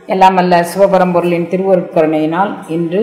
எல்லாம் அல்ல சிவபரம்பொருளின் திருவருட்கருணையினால் இன்று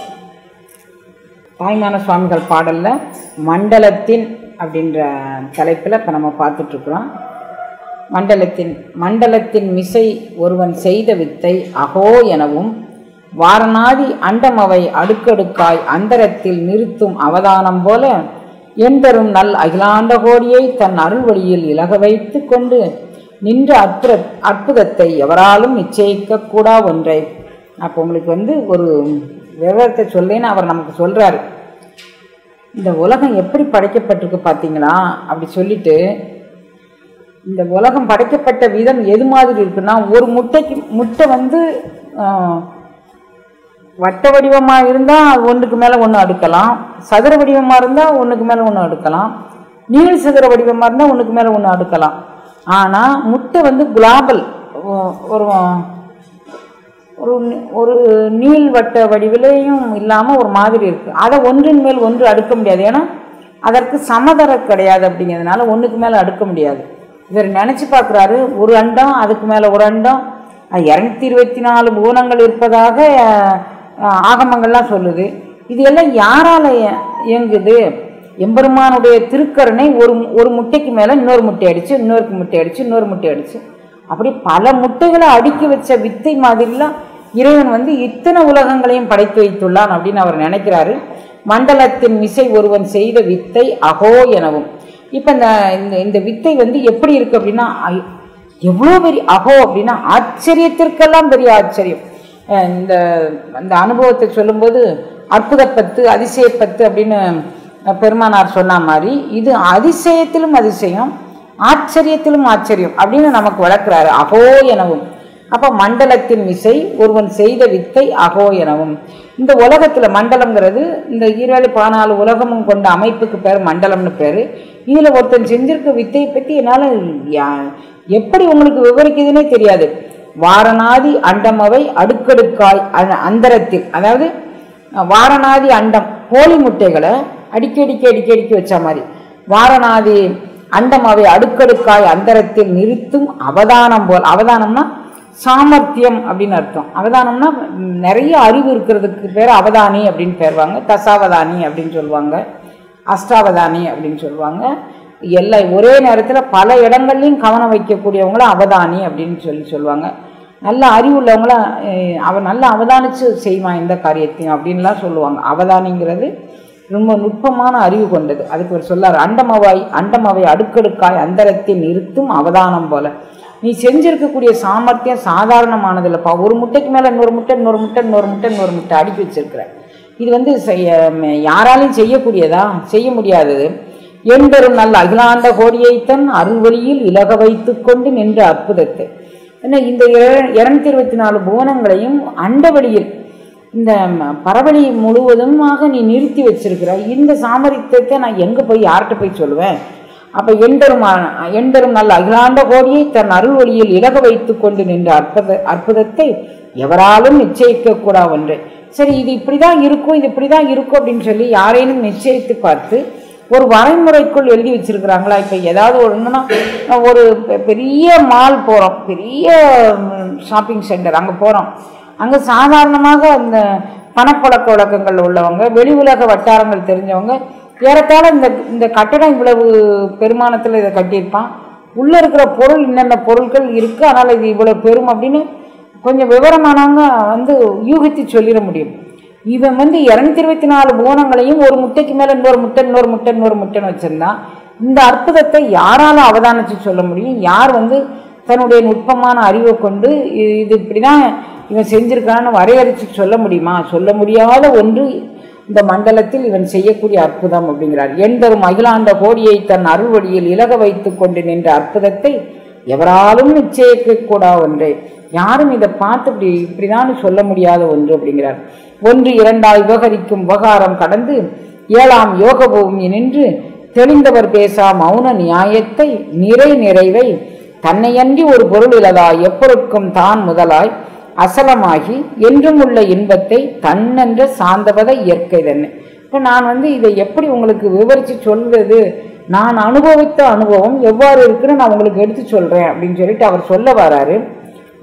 தாய்மான சுவாமிகள் பாடல்ல மண்டலத்தின் அப்படின்ற தலைப்பில் இப்போ நம்ம பார்த்துட்ருக்குறோம் மண்டலத்தின் மண்டலத்தின் மிசை ஒருவன் செய்த வித்தை அகோ எனவும் வாரணாதி அண்டமவை அடுக்கடுக்காய் அந்தரத்தில் நிறுத்தும் அவதானம் போல எந்தரும் நல் அகிலாண்ட கோடியை தன் அருள் வழியில் இலக வைத்து கொண்டு நின்ற அற்புத அற்புதத்தை எவராலும் நிச்சயிக்க கூடா ஒன்றை அப்போ உங்களுக்கு வந்து ஒரு விவரத்தை சொல்லேன்னு அவர் நமக்கு சொல்றாரு இந்த உலகம் எப்படி படைக்கப்பட்டிருக்கு பார்த்தீங்களா அப்படி சொல்லிட்டு இந்த உலகம் படைக்கப்பட்ட விதம் எது மாதிரி இருக்குன்னா ஒரு முட்டைக்கு முட்டை வந்து ஆஹ், வட்ட வடிவமாக இருந்தால் ஒன்றுக்கு மேலே ஒன்று அடுக்கலாம் சதுர வடிவமாக இருந்தால் ஒன்றுக்கு மேலே ஒன்று அடுக்கலாம் நீள் சதுர வடிவமாக இருந்தால் ஒன்றுக்கு மேலே ஒன்று அடுக்கலாம் ஆனால் முட்டை வந்து குலாபல் ஒரு ஒரு நி- ஒரு நீள்வட்ட வடிவிலையும் இல்லாமல் ஒரு மாதிரி இருக்குது அதை ஒன்றின் மேல் ஒன்று அடுக்க முடியாது ஏன்னா அதற்கு சமதர கிடையாது அப்படிங்கிறதுனால ஒன்றுக்கு மேலே அடுக்க முடியாது இவர் நினச்சி பார்க்குறாரு ஒரு அண்டம் அதுக்கு மேலே ஒரு அண்டம் இரநூத்தி இருபத்தி நாலு பூனங்கள் இருப்பதாக அஹ், ஆகமங்கள்லாம் சொல்லுது இது எல்லாம் யாரால் இய- இயங்குது எம்பெருமானுடைய திருக்கருணை ஒரு ஒரு முட்டைக்கு மேலே இன்னொரு முட்டை அடிச்சு இன்னொரு முட்டை அடிச்சு இன்னொரு முட்டை அடிச்சு அப்படி பல முட்டைகளை அடுக்கி வச்ச வித்தை மாதிரிலாம் இறைவன் வந்து இத்தனை உலகங்களையும் படைத்து வைத்துள்ளான் அப்படின்னு அவர் நினைக்கிறாரு மண்டலத்தின் மிசை ஒருவன் செய்த வித்தை அகோ எனவும் இப்போ இந்த இந்த இந்த வித்தை வந்து எப்படி இருக்கு அப்படின்னா ஐ- எவ்வளோ பெரிய அகோ அப்படின்னா ஆச்சரியத்திற்கெல்லாம் பெரிய ஆச்சரியம் அஹ் இந்த அந்த அனுபவத்தை சொல்லும்போது அற்புதப்பத்து அதிசயப்பத்து அப்படின்னு அஹ், பெருமானார் சொன்ன மாதிரி இது அதிசயத்திலும் அதிசயம் ஆச்சரியத்திலும் ஆச்சரியம் அப்படின்னு நமக்கு வளர்க்குறாரு அகோ எனவும் அப்போ மண்டலத்தின் மிசை ஒருவன் செய்த வித்தை அகோ எனவும் இந்த உலகத்தில் மண்டலம்ங்கிறது இந்த ஈரேழு பதினாலு உலகமும் கொண்ட அமைப்புக்கு பேர் மண்டலம்னு பேர் இதில் ஒருத்தன் செஞ்சிருக்க வித்தையை பற்றி என்னால் எப்படி உங்களுக்கு விவரிக்குதுன்னே தெரியாது வாரணாதி அண்டமவை அடுக்கடுக்காய் அ- அந்தரத்தில் அதாவது அஹ், வாரணாதி அண்டம் கோழி முட்டைகளை அடிக்கி அடிக்கி அடிக்கி அடிக்கி வச்ச மாதிரி வாரணாதி அண்டம் அவை அடுக்கடுக்காய் அந்தரத்தில் நிறுத்தும் அவதானம் போல் அவதானம்னா சாமர்த்தியம் அப்படின்னு அர்த்தம் அவதானம்னா ம், நிறைய அறிவு இருக்கிறதுக்கு பேர் அவதானி அப்படின்னு பேருவாங்க தசாவதானி அப்படின்னு சொல்லுவாங்க அஷ்டாவதானி அப்படின்னு சொல்லுவாங்க எல்லா ஒரே நேரத்தில் பல இடங்கள்லையும் கவனம் வைக்கக்கூடியவங்கள அவதானி அப்படின்னு சொல்லி சொல்லுவாங்க நல்ல அறிவுள்ளவங்கள அஹ், அவன் நல்லா அவதானிச்சு செய்வான் இந்த காரியத்தையும் அப்படின்லாம் சொல்லுவாங்க அவதானிங்கிறது ரொம்ப நுட்பமான அறிவு கொண்டது அதுக்கு ஒரு சொல்லார் அண்டமவாய் அண்டமவை அடுக்கடுக்காய் அந்தரத்தில் நிறுத்தும் அவதானம் போல நீ செஞ்சிருக்கக்கூடிய சாமர்த்தியம் சாதாரணமானதில்லப்பா ஒரு முட்டைக்கு மேலே இன்னொரு முட்டை இன்னொரு முட்டை இன்னொரு முட்டை இன்னொரு முட்டை அடுக்கி வச்சிருக்கிற இது வந்து செய்ய ம- யாராலையும் செய்யக்கூடியதா செய்ய முடியாதது என்பெரும் நல்ல அகிலாண்ட கோடியைத்தன் அருள்வழியில் இலக வைத்து கொண்டு நின்ற அற்புதத்தை என்ன இந்த இருநூத்தி இருபத்தி நாலு புவனங்களையும் அண்டவழியில் இந்த ம- பரவழி முழுவதுமாக நீ நிறுத்தி வச்சிருக்கிற இந்த சாமர்த்தியத்தை நான் எங்கே போய் யார்கிட்ட போய் சொல்லுவேன் அப்போ எண்டரும் அ- எண்டரும் நல்ல அகிலாண்ட கோடியை தன் அருள் வழியில் இலக வைத்து கொண்டு நின்ற அற்புத அற்புதத்தை எவராலும் நிச்சயிக்க கூடா ஒன்று சரி இது இப்படி தான் இருக்கும் இது இப்படி தான் இருக்கும் அப்படின்னு சொல்லி யாரேனும் நிச்சயித்து பார்த்து ஒரு வரைமுறைக்குள் எழுதி வச்சிருக்கிறாங்களா இப்போ ஏதாவது ஒன்றுனா ஒரு பெ- பெரிய மால் போகிறோம் பெரிய ஷாப்பிங் சென்டர் அங்கே போகிறோம் அங்கே சாதாரணமாக அந்த பணப்பழக்க வழக்கங்கள் உள்ளவங்க வெளி உலக வட்டாரங்கள் தெரிஞ்சவங்க ஏறத்தாழ இந்த இந்த கட்டடம் இவ்வளவு பெருமானத்தில் இதை கட்டியிருப்பான் உள்ளே இருக்கிற பொருள் என்னென்ன பொருட்கள் இருக்குது அதனால் இது இவ்வளோ பெரும் அப்படின்னு கொஞ்சம் விவரமானவங்க வந்து யூகித்து சொல்லிட முடியும் இவன் வந்து இரநூத்தி இருபத்தி நாலு புவனங்களையும் ஒரு முட்டைக்கு மேலே இன்னொரு முட்டை இன்னொரு முட்டை இன்னொரு முட்டைன்னு வச்சுருந்தான் இந்த அற்புதத்தை யாரால அவதானித்து சொல்ல முடியும் யார் வந்து தன்னுடைய நுட்பமான அறிவை கொண்டு இ- இது இப்படி தான் இவன் செஞ்சிருக்கான்னு வரையறைச்சு சொல்ல முடியுமா சொல்ல முடியாத ஒன்று இந்த மண்டலத்தில் இவன் செய்யக்கூடிய அற்புதம் அப்படிங்கிறார் எண்பெரும் அகிலாண்ட கோடியை தன் அருள் வழியில் இலக வைத்து கொண்டு நின்ற அற்புதத்தை எவராலும் நிச்சயிக்க கூடா ஒன்றே யாரும் இதை பார்த்து இப்படி இப்படிதான் சொல்ல முடியாத ஒன்று அப்படிங்கிறார் ஒன்று இரண்டாய் விவகரிக்கும் விவகாரம் கடந்து ஏழாம் யோக பூமி நின்று தெளிந்தவர் பேசா மௌன நியாயத்தை நிறை நிறைவை தன்னையன்றி ஒரு பொருள் இலதா எப்பொருட்கும் தான் முதலாய் அசலமாகி என்றும் உள்ள இன்பத்தை தன்னென்ற சாந்தவத இயற்கை தன்னை இப்போ நான் வந்து இதை எப்படி உங்களுக்கு விவரித்து சொல்வது நான் அனுபவித்த அனுபவம் எவ்வாறு இருக்குன்னு நான் உங்களுக்கு எடுத்து சொல்கிறேன் அப்படின்னு சொல்லிட்டு அவர் சொல்ல வராரு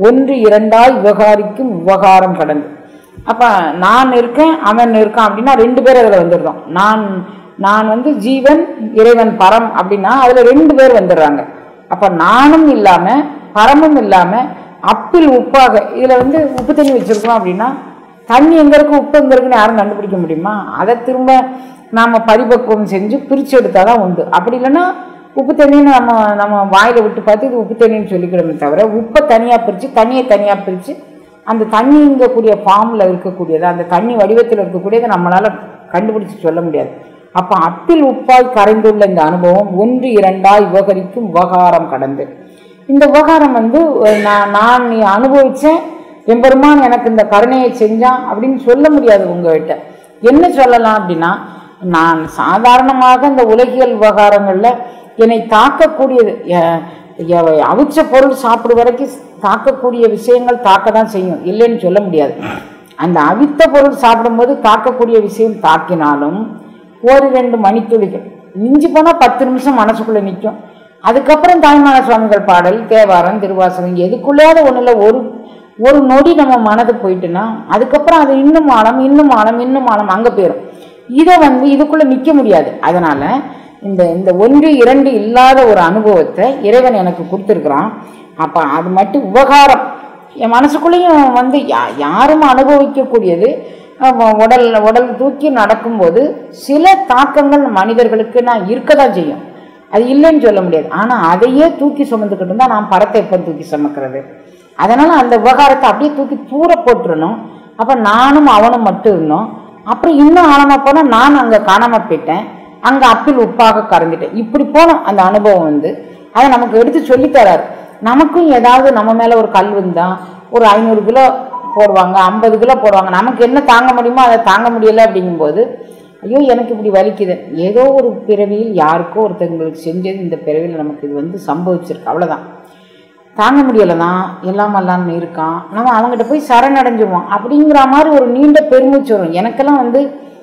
ஒன்று இரண்டாய் விவகாரிக்கும் விவகாரம் கடந்து அப்போ நான் இருக்கேன் அவன் இருக்கான் அப்படின்னா ரெண்டு பேர் அதில் வந்துடுறோம் நான் நான் வந்து ஜீவன் இறைவன் பரம் அப்படின்னா அதில் ரெண்டு பேர் வந்துடுறாங்க அப்போ நானும் இல்லாமல் பரமும் இல்லாமல் அப்பில் உப்பாக இதில் வந்து உப்பு தண்ணி வச்சுருக்கோம் அப்படின்னா தண்ணி எங்கே இருக்கு உப்பு எங்கே இருக்குன்னு யாரும் கண்டுபிடிக்க முடியுமா அதை திரும்ப நாம் பரிபக்குவம் செஞ்சு பிரித்து எடுத்தால் தான் உண்டு அப்படி இல்லைன்னா உப்பு தண்ணின்னு நம்ம நம்ம வாயில் விட்டு பார்த்து இது உப்பு தண்ணின்னு சொல்லிக்கிறோமே தவிர உப்பை தனியாக பிரித்து தண்ணியை தனியாக பிரித்து அந்த தண்ணிங்கக்கூடிய ஃபார்மில் இருக்கக்கூடியது அந்த தண்ணி வடிவத்தில் இருக்கக்கூடியதை நம்மளால் கண்டுபிடிச்சு சொல்ல முடியாது அப்போ அப்பில் உப்பாய் கரைந்துள்ள இந்த அனுபவம் ஒன்று இரண்டாய் விவகரிக்கும் விவகாரம் கடந்து இந்த விவகாரம் வந்து நான் நான் நீ அனுபவித்தேன் எம்பெருமான் எனக்கு இந்த கருணையை செஞ்சான் அப்படின்னு சொல்ல முடியாது உங்ககிட்ட என்ன சொல்லலாம் அப்படின்னா நான் சாதாரணமாக இந்த உலகியல் விவகாரங்களில் என்னை தாக்கக்கூடியது எ- எ- அவிச்ச பொருள் சாப்பிடு வரைக்கும் தாக்கக்கூடிய விஷயங்கள் தாக்க தான் செய்யும் இல்லைன்னு சொல்ல முடியாது அந்த அவித்த பொருள் சாப்பிடும்போது தாக்கக்கூடிய விஷயம் தாக்கினாலும் ஒரு ரெண்டு மணித்துளிகள் மிஞ்சி போனால் பத்து நிமிஷம் மனசுக்குள்ளே நிற்கும் அதுக்கப்புறம் தாய்மான சுவாமிகள் பாடல் தேவாரம் திருவாசகம் எதுக்குள்ளையாவது ஒன்றில் ஒரு ஒரு நொடி நம்ம மனது போயிட்டுன்னா அதுக்கப்புறம் அது இன்னும் ஆழம் இன்னும் ஆழம் இன்னும் ஆழம் அங்கே போயிடும் இதை வந்து இதுக்குள்ளே நிற்க முடியாது அதனால் இந்த இந்த ஒன்று இரண்டு இல்லாத ஒரு அனுபவத்தை இறைவன் எனக்கு கொடுத்துருக்குறான் அப்போ அது மட்டும் உபகாரம் என் மனசுக்குள்ளேயும் வந்து யா யாரும் அனுபவிக்கக்கூடியது அஹ் உடல் உடல் தூக்கி நடக்கும்போது சில தாக்கங்கள் மனிதர்களுக்கு நான் இருக்க தான் செய்யும் அது இல்லைன்னு சொல்ல முடியாது ஆனால் அதையே தூக்கி சுமந்துக்கிட்டு இருந்தால் நான் படத்தை எப்போ தூக்கி சுமக்கிறது அதனால் அந்த விவகாரத்தை அப்படியே தூக்கி தூர போட்டுறணும் அப்போ நானும் அவனும் மட்டும் இருந்தோம் அப்புறம் இன்னும் ஆழமாக போனால் நான் அங்கே காணாமல் போயிட்டேன் அங்கே அப்பில் உப்பாக கறந்துட்டேன் இப்படி போனோம் அந்த அனுபவம் வந்து அதை நமக்கு எடுத்து சொல்லித் தராரு நமக்கும் ஏதாவது நம்ம மேலே ஒரு கல் வந்தா ஒரு ஐநூறு கிலோ போடுவாங்க ஐம்பது கிலோ போடுவாங்க நமக்கு என்ன தாங்க முடியுமோ அதை தாங்க முடியலை அப்படிங்கும்போது ஐயோ எனக்கு இப்படி வலிக்குது ஏதோ ஒரு பிறவியில் யாருக்கோ ஒருத்தங்களுக்கு செஞ்சது இந்த பிறவியில் நமக்கு இது வந்து சம்பவிச்சிருக்கு அவ்வளோதான் தாங்க முடியலை தான் எல்லாம் அல்லான்னு இருக்கான் நம்ம அவங்ககிட்ட போய் சரணடைஞ்சிருவோம் அப்படிங்கிற மாதிரி ஒரு நீண்ட பெருமூச்சு வரும் எனக்கெல்லாம் வந்து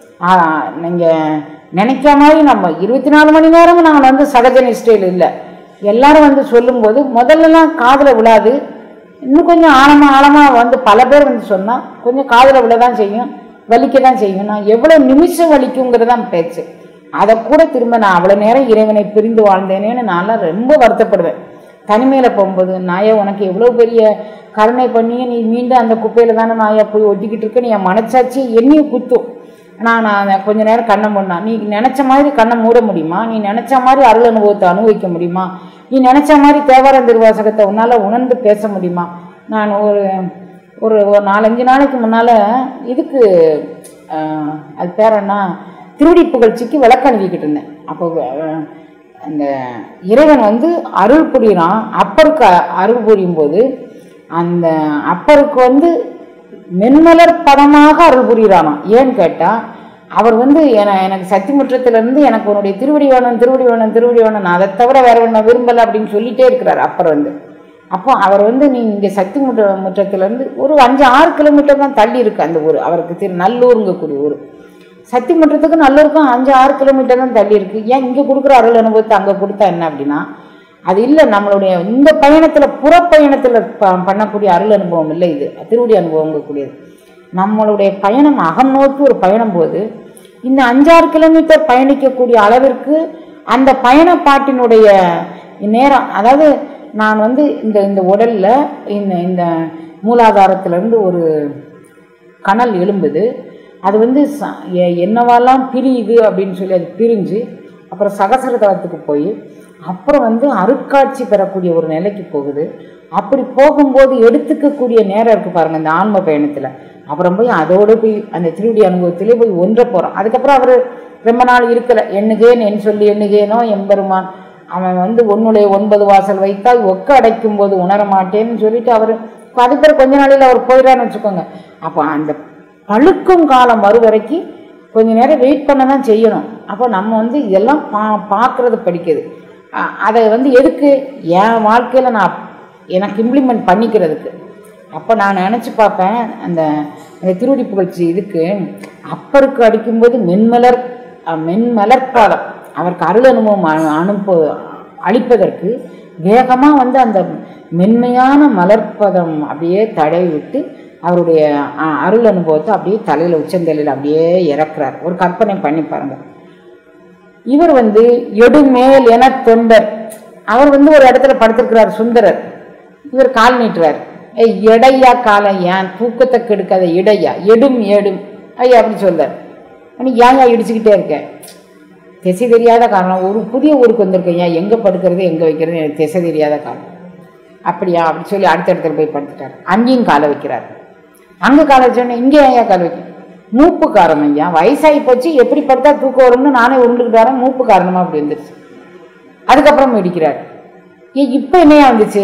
நீங்கள் நினைக்கிற மாதிரி நம்ம இருபத்தி நாலு மணி நேரமும் நாங்கள் வந்து சகஜ நிஷ்டையில் இல்லை எல்லாரும் வந்து சொல்லும்போது முதல்லலாம் காதில் விழாது இன்னும் கொஞ்சம் ஆழமாக ஆழமாக வந்து பல பேர் வந்து சொன்னால் கொஞ்சம் காதில் விழ தான் செய்யும் வலிக்க தான் செய்யும் நான் எவ்வளோ நிமிஷம் வலிக்குங்கிறது தான் பேச்சு அதை கூட திரும்ப நான் அவ்வளோ நேரம் இறைவனை பிரிந்து வாழ்ந்தேனேன்னு நான்லாம் ரொம்ப வருத்தப்படுவேன் தனிமையில் போகும்போது நாயா உனக்கு எவ்வளோ பெரிய கருணை பண்ணி நீ மீண்டும் அந்த குப்பையில் தானே நாயா போய் ஒட்டிக்கிட்டு இருக்க நீ என் மனச்சாட்சி என்னையும் குத்தும் நான் நான் கொஞ்ச நேரம் கண்ணை மூடினா நீ நினச்ச மாதிரி கண்ணை மூட முடியுமா நீ நினச்ச மாதிரி அருள் அனுபவத்தை அனுபவிக்க முடியுமா நீ நினச்ச மாதிரி தேவாரம் திருவாசகத்தை உன்னால் உணர்ந்து பேச முடியுமா நான் ஒரு ஒரு ஒரு நாலஞ்சு நாளைக்கு முன்னால் இதுக்கு ஆஹ், அது பேர் என்ன திருவடி புகழ்ச்சிக்கு விளக்கு அனுப்பிக்கிட்டு இருந்தேன் அப்போ அஹ், அந்த இறைவன் வந்து அருள் புரிகிறான் அப்பருக்கு அ- அருள் புரியும் போது அந்த அப்பருக்கு வந்து மென்மலர் பதமாக அருள் புரிகிறானாம் ஏன்னு கேட்டால் அவர் வந்து என எனக்கு சக்தி முற்றத்திலிருந்து எனக்கு உன்னுடைய திருவடி வேணும் திருவடி வேணும் திருவடி வேணும் நான் அதை தவிர வேற ஒன்று விரும்பலை அப்படின்னு சொல்லிட்டே இருக்கிறார் அப்பர் வந்து அப்போ அவர் வந்து நீ இங்கே சக்தி முற்ற முற்றத்திலேருந்து ஒரு அஞ்சு ஆறு கிலோமீட்டர் தான் தள்ளி இருக்கு அந்த ஊர் அவருக்கு திரு நல்லூருங்கக்கூடிய ஊர் சக்தி முற்றத்துக்கு நல்லூருக்கும் அஞ்சு ஆறு கிலோமீட்டர் தான் தள்ளி இருக்கு ஏன் இங்கே கொடுக்குற அருள் அனுபவத்தை அங்கே கொடுத்தா என்ன அப்படின்னா அது இல்லை நம்மளுடைய இந்த பயணத்தில் புறப்பயணத்தில் ப பண்ணக்கூடிய அருள் அனுபவம் இல்லை இது திருவடி அனுபவங்கக்கூடியது நம்மளுடைய பயணம் அகம் நோக்கி ஒரு பயணம் போது இந்த அஞ்சாறு கிலோமீட்டர் பயணிக்கக்கூடிய அளவிற்கு அந்த பயணப்பாட்டினுடைய நேரம் அதாவது நான் வந்து இந்த இந்த உடலில் இந்த இந்த மூலாதாரத்திலேருந்து ஒரு கனல் எழும்புது அது வந்து ச- எ- என்னவாலாம் பிரியுது அப்படின்னு சொல்லி அது பிரிஞ்சு அப்புறம் சகசரதளத்துக்கு போய் அப்புறம் வந்து அருட்காட்சி பெறக்கூடிய ஒரு நிலைக்கு போகுது அப்படி போகும்போது எடுத்துக்கக்கூடிய நேரம் இருக்குது பாருங்கள் இந்த ஆன்ம பயணத்தில் அப்புறம் போய் அதோடு போய் அந்த திருவடி அனுபவத்திலே போய் ஒன்ற போகிறோம் அதுக்கப்புறம் அவர் ரொம்ப நாள் இருக்கலை எண்ணுகேன் என் சொல்லி எண்ணுகேனோ எம்பெருமான் அவன் வந்து ஒன்னுடைய ஒன்பது வாசல் வைத்தால் ஒக்க அடைக்கும் போது உணர மாட்டேன்னு சொல்லிட்டு அவர் அது பிறகு கொஞ்ச நாளையில் அவர் போயிடான்னு வச்சுக்கோங்க அப்போ அந்த பழுக்கும் காலம் வரும் வரைக்கும் கொஞ்ச நேரம் வெயிட் பண்ண தான் செய்யணும் அப்போ நம்ம வந்து இதெல்லாம் பா பார்க்குறது படிக்குது அ- அதை வந்து எதுக்கு என் வாழ்க்கையில் நான் எனக்கு இம்ப்ளிமெண்ட் பண்ணிக்கிறதுக்கு அப்போ நான் நினச்சி பார்ப்பேன் அந்த அந்த திருவடி புகழ்ச்சி இதுக்கு அப்பருக்கு அடிக்கும்போது மென்மலர் அஹ், மென்மலர் பாதம் அவருக்கு அருள் அனுபவம் அனு- அனுப்ப அளிப்பதற்கு வேகமாக வந்து அந்த மென்மையான மலர்ப்பதம் அப்படியே தடவி விட்டு அவருடைய அ, அருள் அனுபவத்தை அப்படியே தலையில் உச்சந்தலையில் அப்படியே இறக்குறார் ஒரு கற்பனை பண்ணி பாருங்க இவர் வந்து எடுமேல் என தொண்டர் அவர் வந்து ஒரு இடத்துல படுத்திருக்கிறார் சுந்தரர் இவர் கால் நீட்டுறார் ஏய் எடையா காலை ஏன் தூக்கத்தை கெடுக்காத இடையா எடும் எடும் ஐயா அப்படி சொல்றார் நீ ஏன் இடிச்சுக்கிட்டே இருக்கேன் திசை தெரியாத காரணம் ஒரு புதிய ஊருக்கு வந்திருக்கேன் ஏன் எங்கே படுக்கிறது எங்கே வைக்கிறது எனக்கு திசை தெரியாத காரணம் அப்படியா அப்படி சொல்லி அடுத்த இடத்துல போய் படுத்துட்டார் அங்கேயும் காலை வைக்கிறார் அங்கே காலை வச்சோடனே இங்கே ஏன் காலை வைக்க மூப்பு காரணம் ஐயா வயசாகி போச்சு எப்படி படுத்தா தூக்கம் வரும்னு நானே உருண்டுக்கிட்டு வரேன் மூப்பு காரணமாக அப்படி வந்துருச்சு அதுக்கப்புறம் இடிக்கிறார் ஏ இப்போ என்னையா வந்துச்சு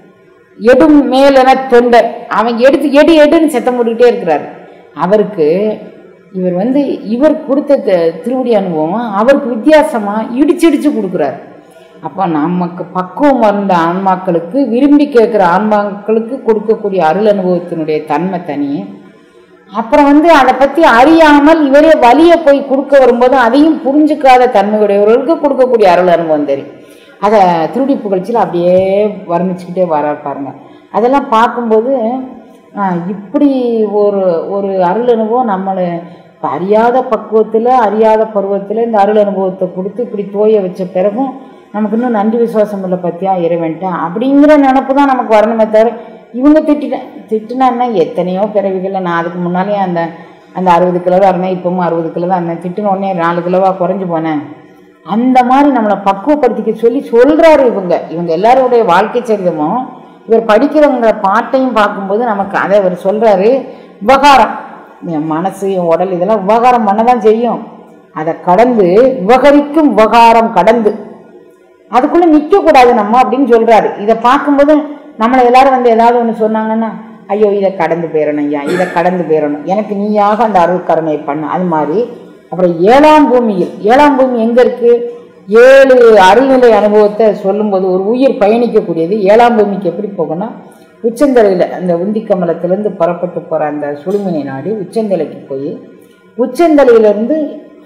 எடும் மேலென தொண்டர் அவன் எடுத்து எடு எடுன்னு சத்தம் போட்டுக்கிட்டே இருக்கிறார் அவருக்கு இவர் வந்து இவர் கொடுத்த த- திருவடி அனுபவம் அவருக்கு வித்தியாசமா இடிச்சு இடிச்சு கொடுக்குறாரு அப்போ நமக்கு பக்குவம் வந்த ஆன்மாக்களுக்கு விரும்பி கேட்குற ஆன்மாக்களுக்கு கொடுக்கக்கூடிய அருள் அனுபவத்தினுடைய தன்மை தனி அப்புறம் வந்து அதை பற்றி அறியாமல் இவரே வலியை போய் கொடுக்க வரும்போது அதையும் புரிஞ்சுக்காத தன்மையுடையவர்களுக்கு கொடுக்கக்கூடிய அருள் அனுபவம் தெரியும் அதை திருடி புகழ்ச்சியில் அப்படியே வர்ணிச்சுக்கிட்டே வரார் பாருங்க அதெல்லாம் பார்க்கும்போது ஆ, இப்படி ஒரு ஒரு அருள் அனுபவம் நம்மளை இப்ப அறியாத பக்குவத்தில் அறியாத பருவத்தில் இந்த அருள் அனுபவத்தை கொடுத்து இப்படி தோய வச்ச பிறகும் நமக்கு இன்னும் நன்றி விசுவாசம் இல்லை பற்றியா இறைவன்ட்டேன் அப்படிங்கிற நினப்பு தான் நமக்கு வரணுமே தவிர இவங்க திட்டிட்டேன் திட்டுனா என்ன எத்தனையோ பிறவிகளில் நான் அதுக்கு முன்னாலே அந்த அந்த அறுபது கிலோ தான் இருந்தேன் இப்பவும் அறுபது கிலோ தான் இருந்தேன் திட்டுன உடனே நாலு கிலோவா குறைஞ்சு போனேன் அந்த மாதிரி நம்மளை பக்குவப்படுத்திக்க சொல்லி சொல்கிறாரு இவங்க இவங்க எல்லாருடைய வாழ்க்கை சரிதமும் இவர் படிக்கிறவங்க பாட்டையும் பார்க்கும்போது நமக்கு அதை இவர் சொல்கிறாரு விவகாரம் என் மனசு என் உடல் இதெல்லாம் விவகாரம் பண்ண தான் செய்யும் அதை கடந்து விவகரிக்கும் விவகாரம் கடந்து அதுக்குள்ளே நிற்கக்கூடாது நம்ம அப்படின்னு சொல்கிறாரு இதை பார்க்கும்போது நம்மளை எல்லாரும் வந்து ஏதாவது ஒன்று சொன்னாங்கன்னா ஐயோ இதை கடந்து போயிடணும் ஐயா இதை கடந்து போயிடணும் எனக்கு நீயாக அந்த அருள் கருணை பண்ணு அது மாதிரி அப்புறம் ஏழாம் பூமியில் ஏழாம் பூமி எங்கே இருக்குது ஏழு அருள்நிலை அனுபவத்தை சொல்லும்போது ஒரு உயிர் பயணிக்கக்கூடியது ஏழாம் பூமிக்கு எப்படி போகும்னா உச்சந்தலையில் அந்த உந்தி கமலத்திலேருந்து புறப்பட்டு போகிற அந்த சுழுமினை நாடி உச்சந்தலைக்கு போய் உச்சந்தலையிலேருந்து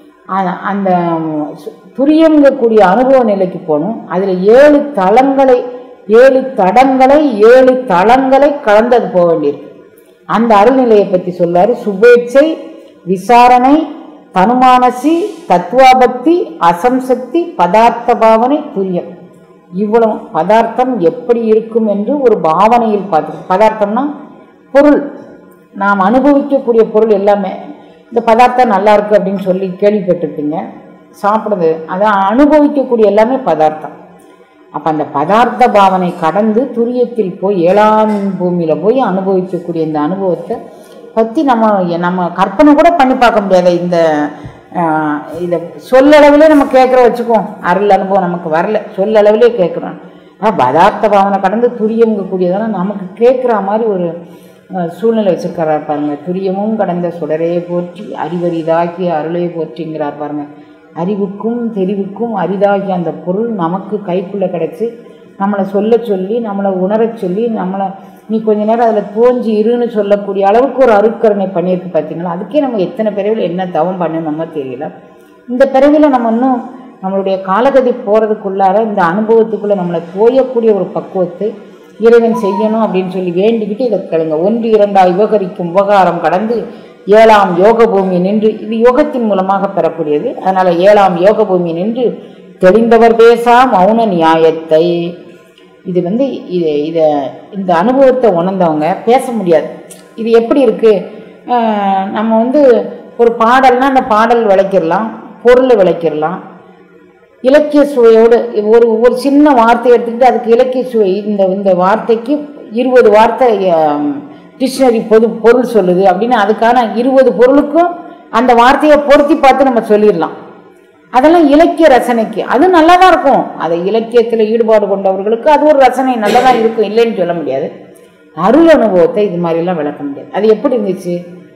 அ- அந்த சு- துரியங்கக்கூடிய அனுபவ நிலைக்கு போகணும் அதில் ஏழு தளங்களை ஏழு தடங்களை ஏழு தளங்களை கலந்தது போக வேண்டியிருக்கு அந்த அருள்நிலையை பற்றி சொல்லாரு சுபேட்சை விசாரணை தனுமானசி தத்துவாபக்தி அசம்சக்தி பதார்த்த பாவனை துரியம் இவ்வளவு பதார்த்தம் எப்படி இருக்கும் என்று ஒரு பாவனையில் பார்த்து பதார்த்தம்னா பொருள் நாம் அனுபவிக்கக்கூடிய பொருள் எல்லாமே இந்த பதார்த்தம் நல்லா இருக்கு அப்படின்னு சொல்லி கேள்விப்பட்டிருப்பீங்க சாப்பிடுறது அதான் அனுபவிக்கக்கூடிய எல்லாமே பதார்த்தம் அப்போ அந்த பதார்த்த பாவனை கடந்து துரியத்தில் போய் ஏழாம் பூமியில் போய் அனுபவிக்கக்கூடிய இந்த அனுபவத்தை பற்றி நம்ம நம்ம கற்பனை கூட பண்ணி பார்க்க முடியாத இந்த ஆஹ், இதை சொல்லளவிலே நம்ம கேட்குற வச்சுக்குவோம் அருள் அனுபவம் நமக்கு வரல சொல்லளவிலே கேட்குறோம் ஆனால் பதார்த்த பாவனை கடந்து துரியங்கக்கூடியதெல்லாம் நமக்கு கேட்குற மாதிரி ஒரு அஹ், சூழ்நிலை வச்சிருக்காரு பாருங்க துரியமும் கடந்த சுடரே போற்றி அறிவரிதாகிய அருளே போற்றிங்கிறார் பாருங்க அறிவுக்கும் தெரிவுக்கும் அரிதாகிய அந்த பொருள் நமக்கு கைக்குள்ளே கிடச்சி நம்மளை சொல்ல சொல்லி நம்மளை உணரச் சொல்லி நம்மளை நீ கொஞ்ச நேரம் அதில் தோஞ்சி இருன்னு சொல்லக்கூடிய அளவுக்கு ஒரு அருட்கருணை பண்ணியிருக்கு பார்த்தீங்களா அதுக்கே நம்ம எத்தனை பிறவியில் என்ன தவம் பண்ணணுமோ தெரியல இந்த பிறவியில் நம்ம இன்னும் நம்மளுடைய காலகதி போகிறதுக்குள்ளார இந்த அனுபவத்துக்குள்ளே நம்மளை தோயக்கூடிய ஒரு பக்குவத்தை இறைவன் செய்யணும் அப்படின்னு சொல்லி வேண்டிக்கிட்டு இதை கேளுங்க ஒன்று இரண்டாய் விவகரிக்கும் உபகாரம் கடந்து ஏழாம் யோக பூமி நின்று இது யோகத்தின் மூலமாக பெறக்கூடியது அதனால ஏழாம் யோக பூமி நின்று தெளிந்தவர் பேசா மௌன நியாயத்தை இது வந்து இது இதை இந்த அனுபவத்தை உணர்ந்தவங்க பேச முடியாது இது எப்படி இருக்கு ஆஹ் நம்ம வந்து ஒரு பாடல்னா அந்த பாடல் விளக்கிடலாம் பொருளை விளக்கிடலாம் இலக்கிய சுவையோடு ஒரு ஒரு சின்ன வார்த்தை எடுத்துக்கிட்டு அதுக்கு இலக்கிய சுவை இந்த இந்த வார்த்தைக்கு இருபது வார்த்தை டிக்ஷனரி பொது பொருள் சொல்லுது அப்படின்னு அதுக்கான இருபது பொருளுக்கும் அந்த வார்த்தையை பொருத்தி பார்த்து நம்ம சொல்லிடலாம் அதெல்லாம் இலக்கிய ரசனைக்கு அது நல்லா தான் இருக்கும் அதை இலக்கியத்தில் ஈடுபாடு கொண்டவர்களுக்கு அது ஒரு ரசனை நல்லா தான் இருக்கும் இல்லைன்னு சொல்ல முடியாது அருள் அனுபவத்தை இது மாதிரிலாம் விளக்க முடியாது அது எப்படி இருந்துச்சு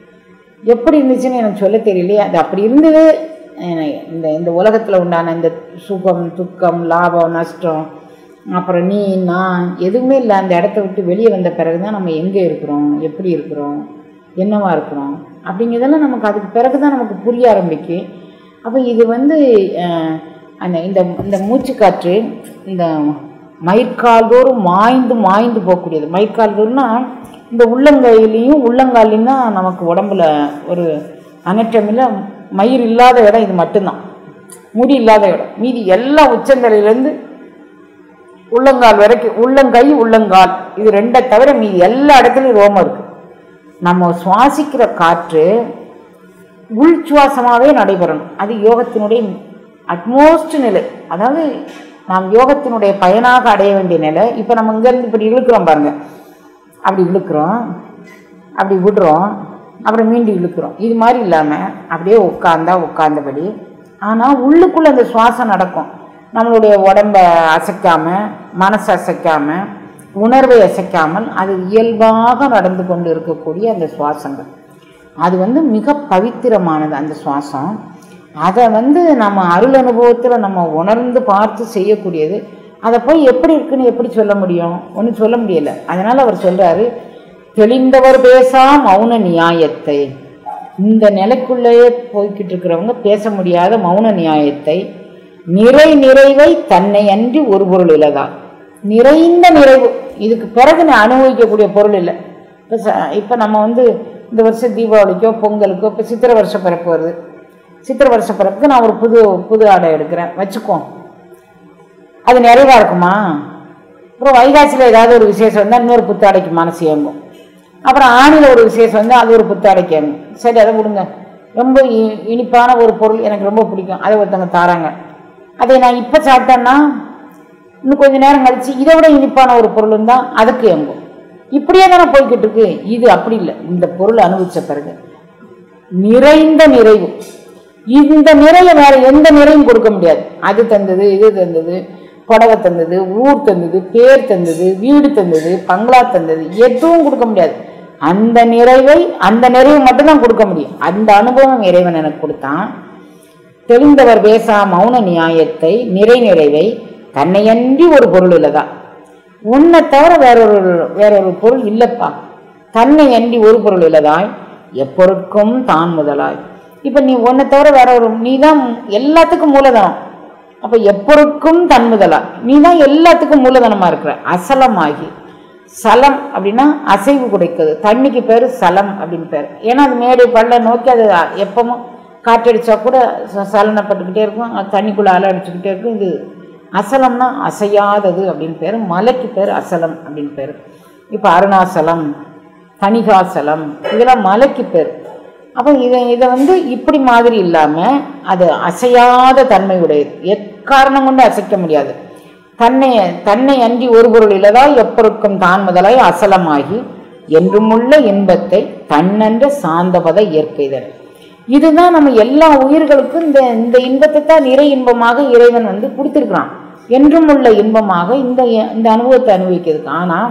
எப்படி இருந்துச்சுன்னு எனக்கு சொல்ல தெரியலையே அது அப்படி இருந்தது எனக்கு இந்த இந்த உலகத்தில் உண்டான இந்த சுகம் துக்கம் லாபம் நஷ்டம் அப்புறம் நீ நான் எதுவுமே இல்லை அந்த இடத்த விட்டு வெளியே வந்த பிறகு தான் நம்ம எங்கே இருக்கிறோம் எப்படி இருக்கிறோம் என்னவா இருக்கிறோம் அப்படிங்கிறதெல்லாம் நமக்கு அதுக்கு பிறகு தான் நமக்கு புரிய ஆரம்பிக்கும் அப்போ இது வந்து அஹ், அந்த இந்த இந்த மூச்சுக்காற்று இந்த மயிர்கால்தோறும் மாய்ந்து மாய்ந்து போகக்கூடியது மயிர்கால்தோறும்னா இந்த உள்ளங்கையிலையும் உள்ளங்கால்லையும் தான் நமக்கு உடம்புல ஒரு அனட்டமில் மயிர் இல்லாத இடம் இது மட்டும்தான் முடி இல்லாத இடம் மீதி எல்லா உச்சந்தலையிலேருந்து உள்ளங்கால் வரைக்கும் உள்ளங்கை உள்ளங்கால் இது ரெண்டை தவிர மீதி எல்லா இடத்துலையும் ரோமம் இருக்குது நம்ம சுவாசிக்கிற காற்று உள் சுவாசமாகவே நடைபெறணும் அது யோகத்தினுடைய அட்மோஸ்ட் நிலை அதாவது நாம் யோகத்தினுடைய பயனாக அடைய வேண்டிய நிலை இப்போ நம்ம இங்கேருந்து இப்படி இழுக்கிறோம் பாருங்க அப்படி இழுக்கிறோம் அப்படி விடுறோம் அப்புறம் மீண்டும் இழுக்கிறோம் இது மாதிரி இல்லாமல் அப்படியே உட்காந்தா உட்காந்தபடி ஆனால் உள்ளுக்குள்ளே அந்த சுவாசம் நடக்கும் நம்மளுடைய உடம்பை அசைக்காமல் மனசை அசைக்காமல் உணர்வை அசைக்காமல் அது இயல்பாக நடந்து கொண்டு இருக்கக்கூடிய அந்த சுவாசங்கள் அது வந்து மிக பவித்திரமானது அந்த சுவாசம் அதை வந்து நம்ம அருள் அனுபவத்தில் நம்ம உணர்ந்து பார்த்து செய்யக்கூடியது அதை போய் எப்படி இருக்குன்னு எப்படி சொல்ல முடியும் ஒன்றும் சொல்ல முடியல அதனால் அவர் சொல்கிறாரு தெளிந்தவர் பேசா மௌன நியாயத்தை இந்த நிலைக்குள்ளேயே போய்கிட்டு இருக்கிறவங்க பேச முடியாத மௌன நியாயத்தை நிறை நிறைவை தன்னை அன்றி ஒரு பொருள் இல்லதா நிறைந்த நிறைவு இதுக்கு பிறகு நான் அனுபவிக்கக்கூடிய பொருள் இல்லை இப்போ ச இப்போ நம்ம வந்து இந்த வருஷம் தீபாவளிக்கோ பொங்கலுக்கோ இப்போ சித்திரை வருஷ பிறப்பு வருது சித்திரை வருஷ பிறப்புக்கு நான் ஒரு புது புது ஆடை எடுக்கிறேன் வச்சுக்கோ அது நிறைவாக இருக்குமா அப்புறம் வைகாசியில் ஏதாவது ஒரு விசேஷம் வந்தால் இன்னொரு புத்தாடைக்கு மனசு இயங்கும் அப்புறம் ஆணியில் ஒரு விசேஷம் வந்தால் அது ஒரு புத்தாடைக்கு இயங்கும் சரி அதை விடுங்க ரொம்ப இ- இனிப்பான ஒரு பொருள் எனக்கு ரொம்ப பிடிக்கும் அதை ஒருத்தவங்க தாராங்க அதை நான் இப்போ சாப்பிட்டேன்னா இன்னும் கொஞ்ச நேரம் கழிச்சு இதை விட இனிப்பான ஒரு பொருள் தான் அதுக்கு இயங்கும் இப்படியே தானே போய்கிட்டு இருக்கு இது அப்படி இல்லை இந்த பொருள் அனுபவிச்ச பிறகு நிறைந்த நிறைவு இந்த நிறைவை வேற எந்த நிறைவும் கொடுக்க முடியாது அது தந்தது இது தந்தது புடவை தந்தது ஊர் தந்தது பேர் தந்தது வீடு தந்தது பங்களா தந்தது எதுவும் கொடுக்க முடியாது அந்த நிறைவை அந்த நிறைவு மட்டும்தான் கொடுக்க முடியும் அந்த அனுபவம் இறைவன் எனக்கு கொடுத்தான் தெளிந்தவர் பேசா மௌன நியாயத்தை நிறை நிறைவை தன்னையன்றி ஒரு பொருள் இல்லதா உன்னை தவிர வேறொரு வேறொரு பொருள் இல்லைப்பா தன்னை அன்றி ஒரு பொருள் இல்லதாய் எப்பொருட்கும் தான் முதலாய் இப்போ நீ உன்னை தவிர வேற ஒரு நீ தான் எல்லாத்துக்கும் மூலதனம் அப்போ எப்பொருட்கும் தன் முதலாய் நீ தான் எல்லாத்துக்கும் மூலதனமாக இருக்கிற அசலமாகி சலம் அப்படின்னா அசைவு குடைக்கிறது தண்ணிக்கு பேர் சலம் அப்படின்னு பேர் ஏன்னா அது மேடை பள்ள நோக்கி அது எப்பவும் காற்றடிச்சா கூட ச- சலனப்பட்டுக்கிட்டே இருக்கும் அது தண்ணிக்குள்ளே அலை அடிச்சுக்கிட்டே இருக்கும் இது அசலம்னா அசையாதது அப்படின்னு பேர் மலைக்கு பேர் அசலம் அப்படின்னு பேர் இப்போ அருணாசலம் கனிகாசலம் இதெல்லாம் மலைக்கு பேர் அப்போ இதை இதை வந்து இப்படி மாதிரி இல்லாமல் அது அசையாத தன்மை உடையது எக்காரணம் கொண்டு அசைக்க முடியாது தன்னை தன்னை அன்றி ஒரு பொருள் இல்லதா எப்பொருட்கும் தான் முதலாய் அசலமாகி என்றுமுள்ள இன்பத்தை தன்னென்ற சாந்தபத இயற்கைதல் இதுதான் நம்ம எல்லா உயிர்களுக்கும் இந்த இந்த இன்பத்தை தான் நிறை இன்பமாக இறைவன் வந்து கொடுத்துருக்குறான் என்றும் உள்ள இன்பமாக இந்த இந்த அனுபவத்தை அனுபவிக்கிறதுக்கு ஆனால்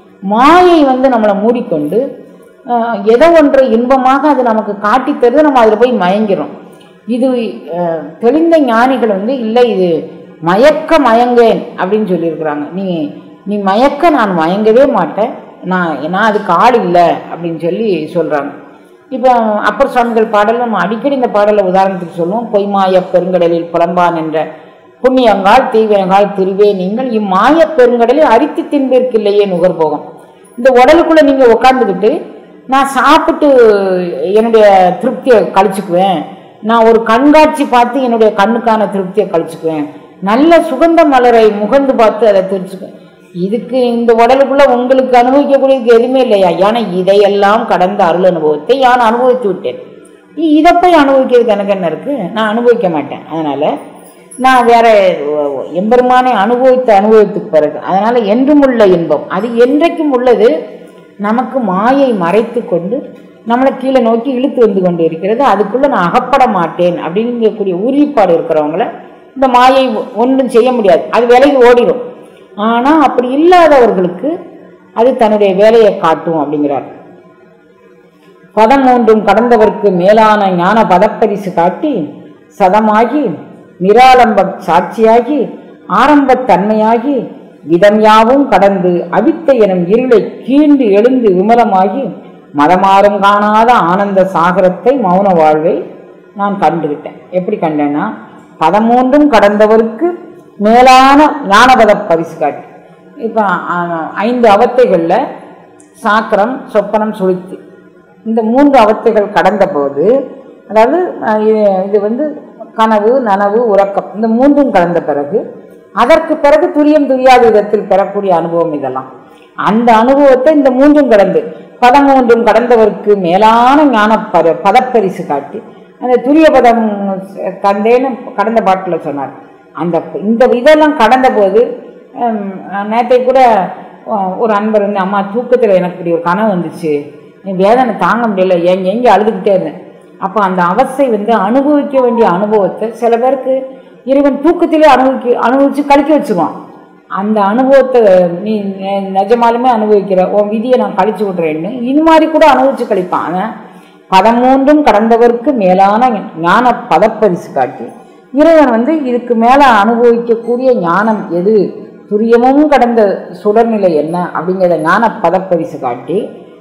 மாயை வந்து நம்மளை மூடிக்கொண்டு ஆஹ், எதோ ஒன்றை இன்பமாக அது நமக்கு காட்டி தருது நம்ம அதில் போய் மயங்கிறோம் இது ஆஹ், தெளிந்த ஞானிகள் வந்து இல்லை இது மயக்க மயங்கேன் அப்படின்னு சொல்லியிருக்கிறாங்க நீ நீ மயக்க நான் மயங்கவே மாட்டேன் நான் நான் அதுக்கு ஆள் இல்லை அப்படின்னு சொல்லி சொல்கிறாங்க இப்போ அப்பர் சுவாமிகள் பாடல் நம்ம அடிக்கடி இந்த பாடலை உதாரணத்துக்கு சொல்லுவோம் பொய்மாய பெருங்கடலில் புலம்பான் என்ற புண்ணியங்கால் தீவிரங்கால் திருவே நீங்கள் இம்மாய பெருங்கடலில் அரித்து தின்பிற்கில்லையே நுகர்போகம் இந்த உடலுக்குள்ளே நீங்கள் உட்காந்துக்கிட்டு நான் சாப்பிட்டு என்னுடைய திருப்தியை கழிச்சுக்குவேன் நான் ஒரு கண்காட்சி பார்த்து என்னுடைய கண்ணுக்கான திருப்தியை கழிச்சுக்குவேன் நல்ல சுகந்த மலரை முகந்து பார்த்து அதை தெரிஞ்சுக்குவேன் இதுக்கு இந்த உடலுக்குள்ள உங்களுக்கு அனுபவிக்கக்கூடியதுக்கு எதுவுமே இல்லையா ஏன்னா இதையெல்லாம் கடந்த அருள் அனுபவத்தை நான் அனுபவித்து விட்டேன் இ- இதை போய் அனுபவிக்கிறதுக்கு எனக்கு என்ன இருக்கு நான் அனுபவிக்க மாட்டேன் அதனால நான் வேற ஒ- ஒ- எம்பெருமானை அனுபவித்து அனுபவித்துக்கு பிறகு அதனால என்றும் உள்ள இன்பம் அது என்றைக்கும் உள்ளது நமக்கு மாயை மறைத்து கொண்டு நம்மளை கீழே நோக்கி இழுத்து வந்து கொண்டு இருக்கிறது அதுக்குள்ள நான் அகப்பட மாட்டேன் அப்படிங்கக்கூடிய உறுதிப்பாடு இருக்கிறவங்கள இந்த மாயை ஒ- ஒன்றும் செய்ய முடியாது அது விலகி ஓடிடும் ஆனால் அப்படி இல்லாதவர்களுக்கு அது தன்னுடைய வேலையை காட்டும் அப்படிங்கிறார் பதம் மூன்றும் கடந்தவர்க்கு மேலான ஞான பதப்பரிசு காட்டி சதமாகி நிராலம்ப சாட்சியாகி ஆரம்பத் தன்மையாகி விதம் யாவும் கடந்து அவித்த எனும் இருளை கீண்டு எழுந்து விமலமாகி மதமாறும் காணாத ஆனந்த சாகரத்தை மௌன வாழ்வை நான் கண்டுவிட்டேன் எப்படி கண்டேன்னா பதமூன்றும் கடந்தவருக்கு மேலான ஞானபத பரிசு காட்டி இப்போ ஐந்து அவத்தைகளில் சாக்கரம் சொப்பனம் சுழித்து இந்த மூன்று அவத்தைகள் கடந்த போது அதாவது அஹ், இது- இது வந்து கனவு நனவு உறக்கம் இந்த மூன்றும் கடந்த பிறகு அதற்கு பிறகு துரியம் துரியாத விதத்தில் பெறக்கூடிய அனுபவம் இதெல்லாம் அந்த அனுபவத்தை இந்த மூன்றும் கடந்து பதமூன்றும் கடந்தவருக்கு மேலான ஞான பத பதப்பரிசு காட்டி அந்த துரிய பதம் கந்தேன்னு கடந்த பாட்டில் சொன்னார் அந்த இந்த இதெல்லாம் கடந்த போது நேற்றை கூட அஹ், ஒரு அன்பர் வந்து அம்மா தூக்கத்தில் எனக்கு இப்படி ஒரு கனவு வந்துச்சு என் வேதனை தாங்க முடியல எங்க எங்கே அழுதுகிட்டே இருந்தேன் அப்போ அந்த அவஸ்தை வந்து அனுபவிக்க வேண்டிய அனுபவத்தை சில பேருக்கு இறைவன் தூக்கத்திலே அனுபவிக்க அனுபவிச்சு கழிக்க வச்சுருவான் அந்த அனுபவத்தை நீ நெ- நிஜமாலுமே அனுபவிக்கிற உன் விதியை நான் கழிச்சு விட்றேன்னு இது மாதிரி கூட அனுபவிச்சு கழிப்பான் அவன் பதமூன்றும் கடந்தவருக்கு மேலான ஞான பதப்பரிசு காட்டி இறைவன் வந்து இதுக்கு மேலே அனுபவிக்கக்கூடிய ஞானம் எது துரியமும் கடந்த சுடர்நிலை என்ன அப்படிங்கிறத ஞான பதப்பரிசு காட்டி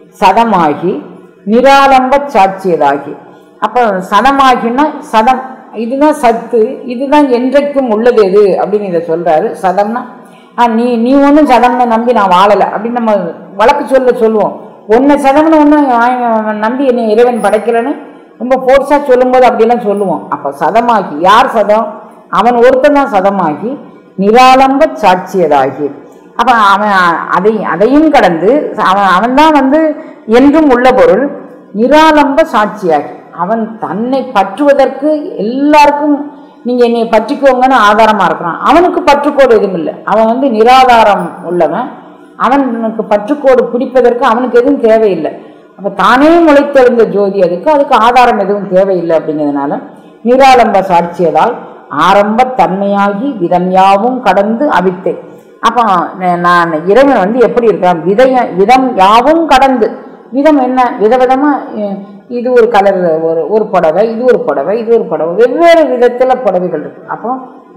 சதமாகி நிராலம்ப சாட்சியதாகி அப்போ சதமாகின்னா சதம் இதுதான் சத்து இதுதான் என்றைக்கும் உள்ளது எது அப்படின்னு இதை சொல்றாரு சதம்னா ஆ நீ நீ ஒன்றும் சதம்னு நம்பி நான் வாழலை அப்படின்னு நம்ம வழக்கு சொல்ல சொல்லுவோம் ஒன்று சதம்னு ஒன்று நம்பி என்னை இறைவன் படைக்கலைன்னு ரொம்ப ஃபோர்ஸாக சொல்லும்போது அப்படியெல்லாம் சொல்லுவோம் அப்போ சதமாகி யார் சதம் அவன் ஒருத்தன் தான் சதமாகி நிராலம்ப சாட்சியதாகி அப்போ அவன் அதை அதையும் கடந்து அவன் அவன்தான் வந்து என்றும் உள்ள பொருள் நிராலம்ப சாட்சியாகி அவன் தன்னை பற்றுவதற்கு எல்லாருக்கும் நீங்கள் என்னை பற்றிக்கோங்கன்னு ஆதாரமாக இருக்கிறான் அவனுக்கு பற்றுக்கோடு எதுவும் இல்லை அவன் வந்து நிராதாரம் உள்ளவன் அவனுக்கு பற்றுக்கோடு பிடிப்பதற்கு அவனுக்கு எதுவும் தேவையில்லை அப்போ தானே முளைத்தெழுந்த ஜோதி அதுக்கு அதுக்கு ஆதாரம் எதுவும் தேவையில்லை அப்படிங்கிறதுனால நிராலம்ப சாட்சியதால் ஆரம்ப தன்மையாகி விதம் யாவும் கடந்து அவித்தை அப்போ ந- நான் இறைவன் வந்து எப்படி இருக்கான் விதைய விதம் யாவும் கடந்து விதம் என்ன விதவிதமாக இது ஒரு கலர் ஒரு ஒரு புடவை இது ஒரு புடவை இது ஒரு புடவை வெவ்வேறு விதத்தில் புடவைகள் இருக்கு அப்போ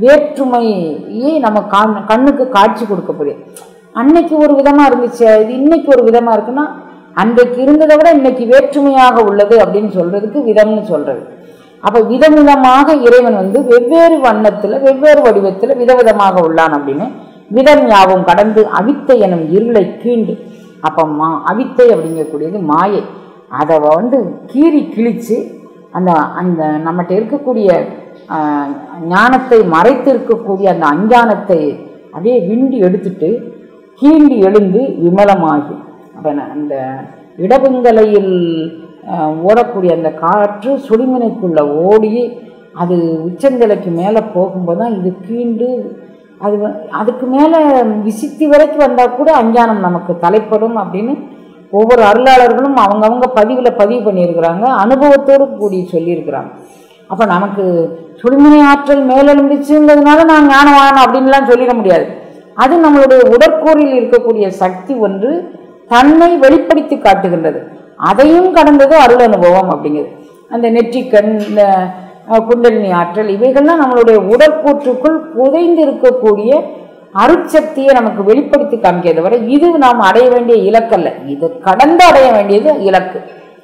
வேற்றுமையே நம்ம கண் கண்ணுக்கு காட்சி கொடுக்கக்கூடிய அன்னைக்கு ஒரு விதமாக இருந்துச்சு இது இன்னைக்கு ஒரு விதமாக இருக்குன்னா அன்றைக்கு இருந்ததை விட இன்னைக்கு வேற்றுமையாக உள்ளது அப்படின்னு சொல்றதுக்கு விதம்னு சொல்றது அப்போ விதவிதமாக இறைவன் வந்து வெவ்வேறு வண்ணத்தில் வெவ்வேறு வடிவத்தில் விதவிதமாக உள்ளான் அப்படின்னு விதம் யாவும் கடந்து அவித்தை எனும் இருளை கீண்டு அப்போ மா அவித்தை அப்படிங்கக்கூடியது மாயை அதை வந்து கீறி கிழிச்சு அந்த அந்த நம்மகிட்ட இருக்கக்கூடிய ஆஹ், ஞானத்தை மறைத்து இருக்கக்கூடிய அந்த அஞ்ஞானத்தை அப்படியே விண்டி எடுத்துட்டு கீண்டி எழுந்து விமலமாகி அப்போ அந்த இடபுங்கலையில் ஆஹ், ஓடக்கூடிய அந்த காற்று சுழிமுனைக்குள்ள ஓடி அது உச்சந்தலைக்கு மேலே போகும்போது தான் இது கீண்டு அது வ- அதுக்கு மேலே விசித்தி வரைக்கும் வந்தால் கூட அஞ்ஞானம் நமக்கு தலைப்படும் அப்படின்னு ஒவ்வொரு அருளாளர்களும் அவங்கவங்க பதிவில் பதிவு பண்ணியிருக்கிறாங்க அனுபவத்தோடு கூடி சொல்லியிருக்கிறாங்க அப்போ நமக்கு சுடுமினை ஆற்றல் மேலெழும்பிச்சுங்கிறதுனால நான் ஞானவான் அப்படின்லாம் சொல்லிட முடியாது அது நம்மளுடைய உடற்கூறில் இருக்கக்கூடிய சக்தி ஒன்று தன்னை வெளிப்படுத்தி காட்டுகின்றது அதையும் கடந்தது அருள் அனுபவம் அப்படிங்கிறது அந்த நெற்றிக்கண் இந்த அஹ், குண்டலினி ஆற்றல் இவைகள்லாம் நம்மளுடைய உடற்கூற்றுக்குள் புதைந்து இருக்கக்கூடிய அருட்சக்தியை நமக்கு வெளிப்படுத்தி காமிக்கிறத விட இது நாம் அடைய வேண்டிய இலக்கல்ல இது கடந்து அடைய வேண்டியது இலக்கு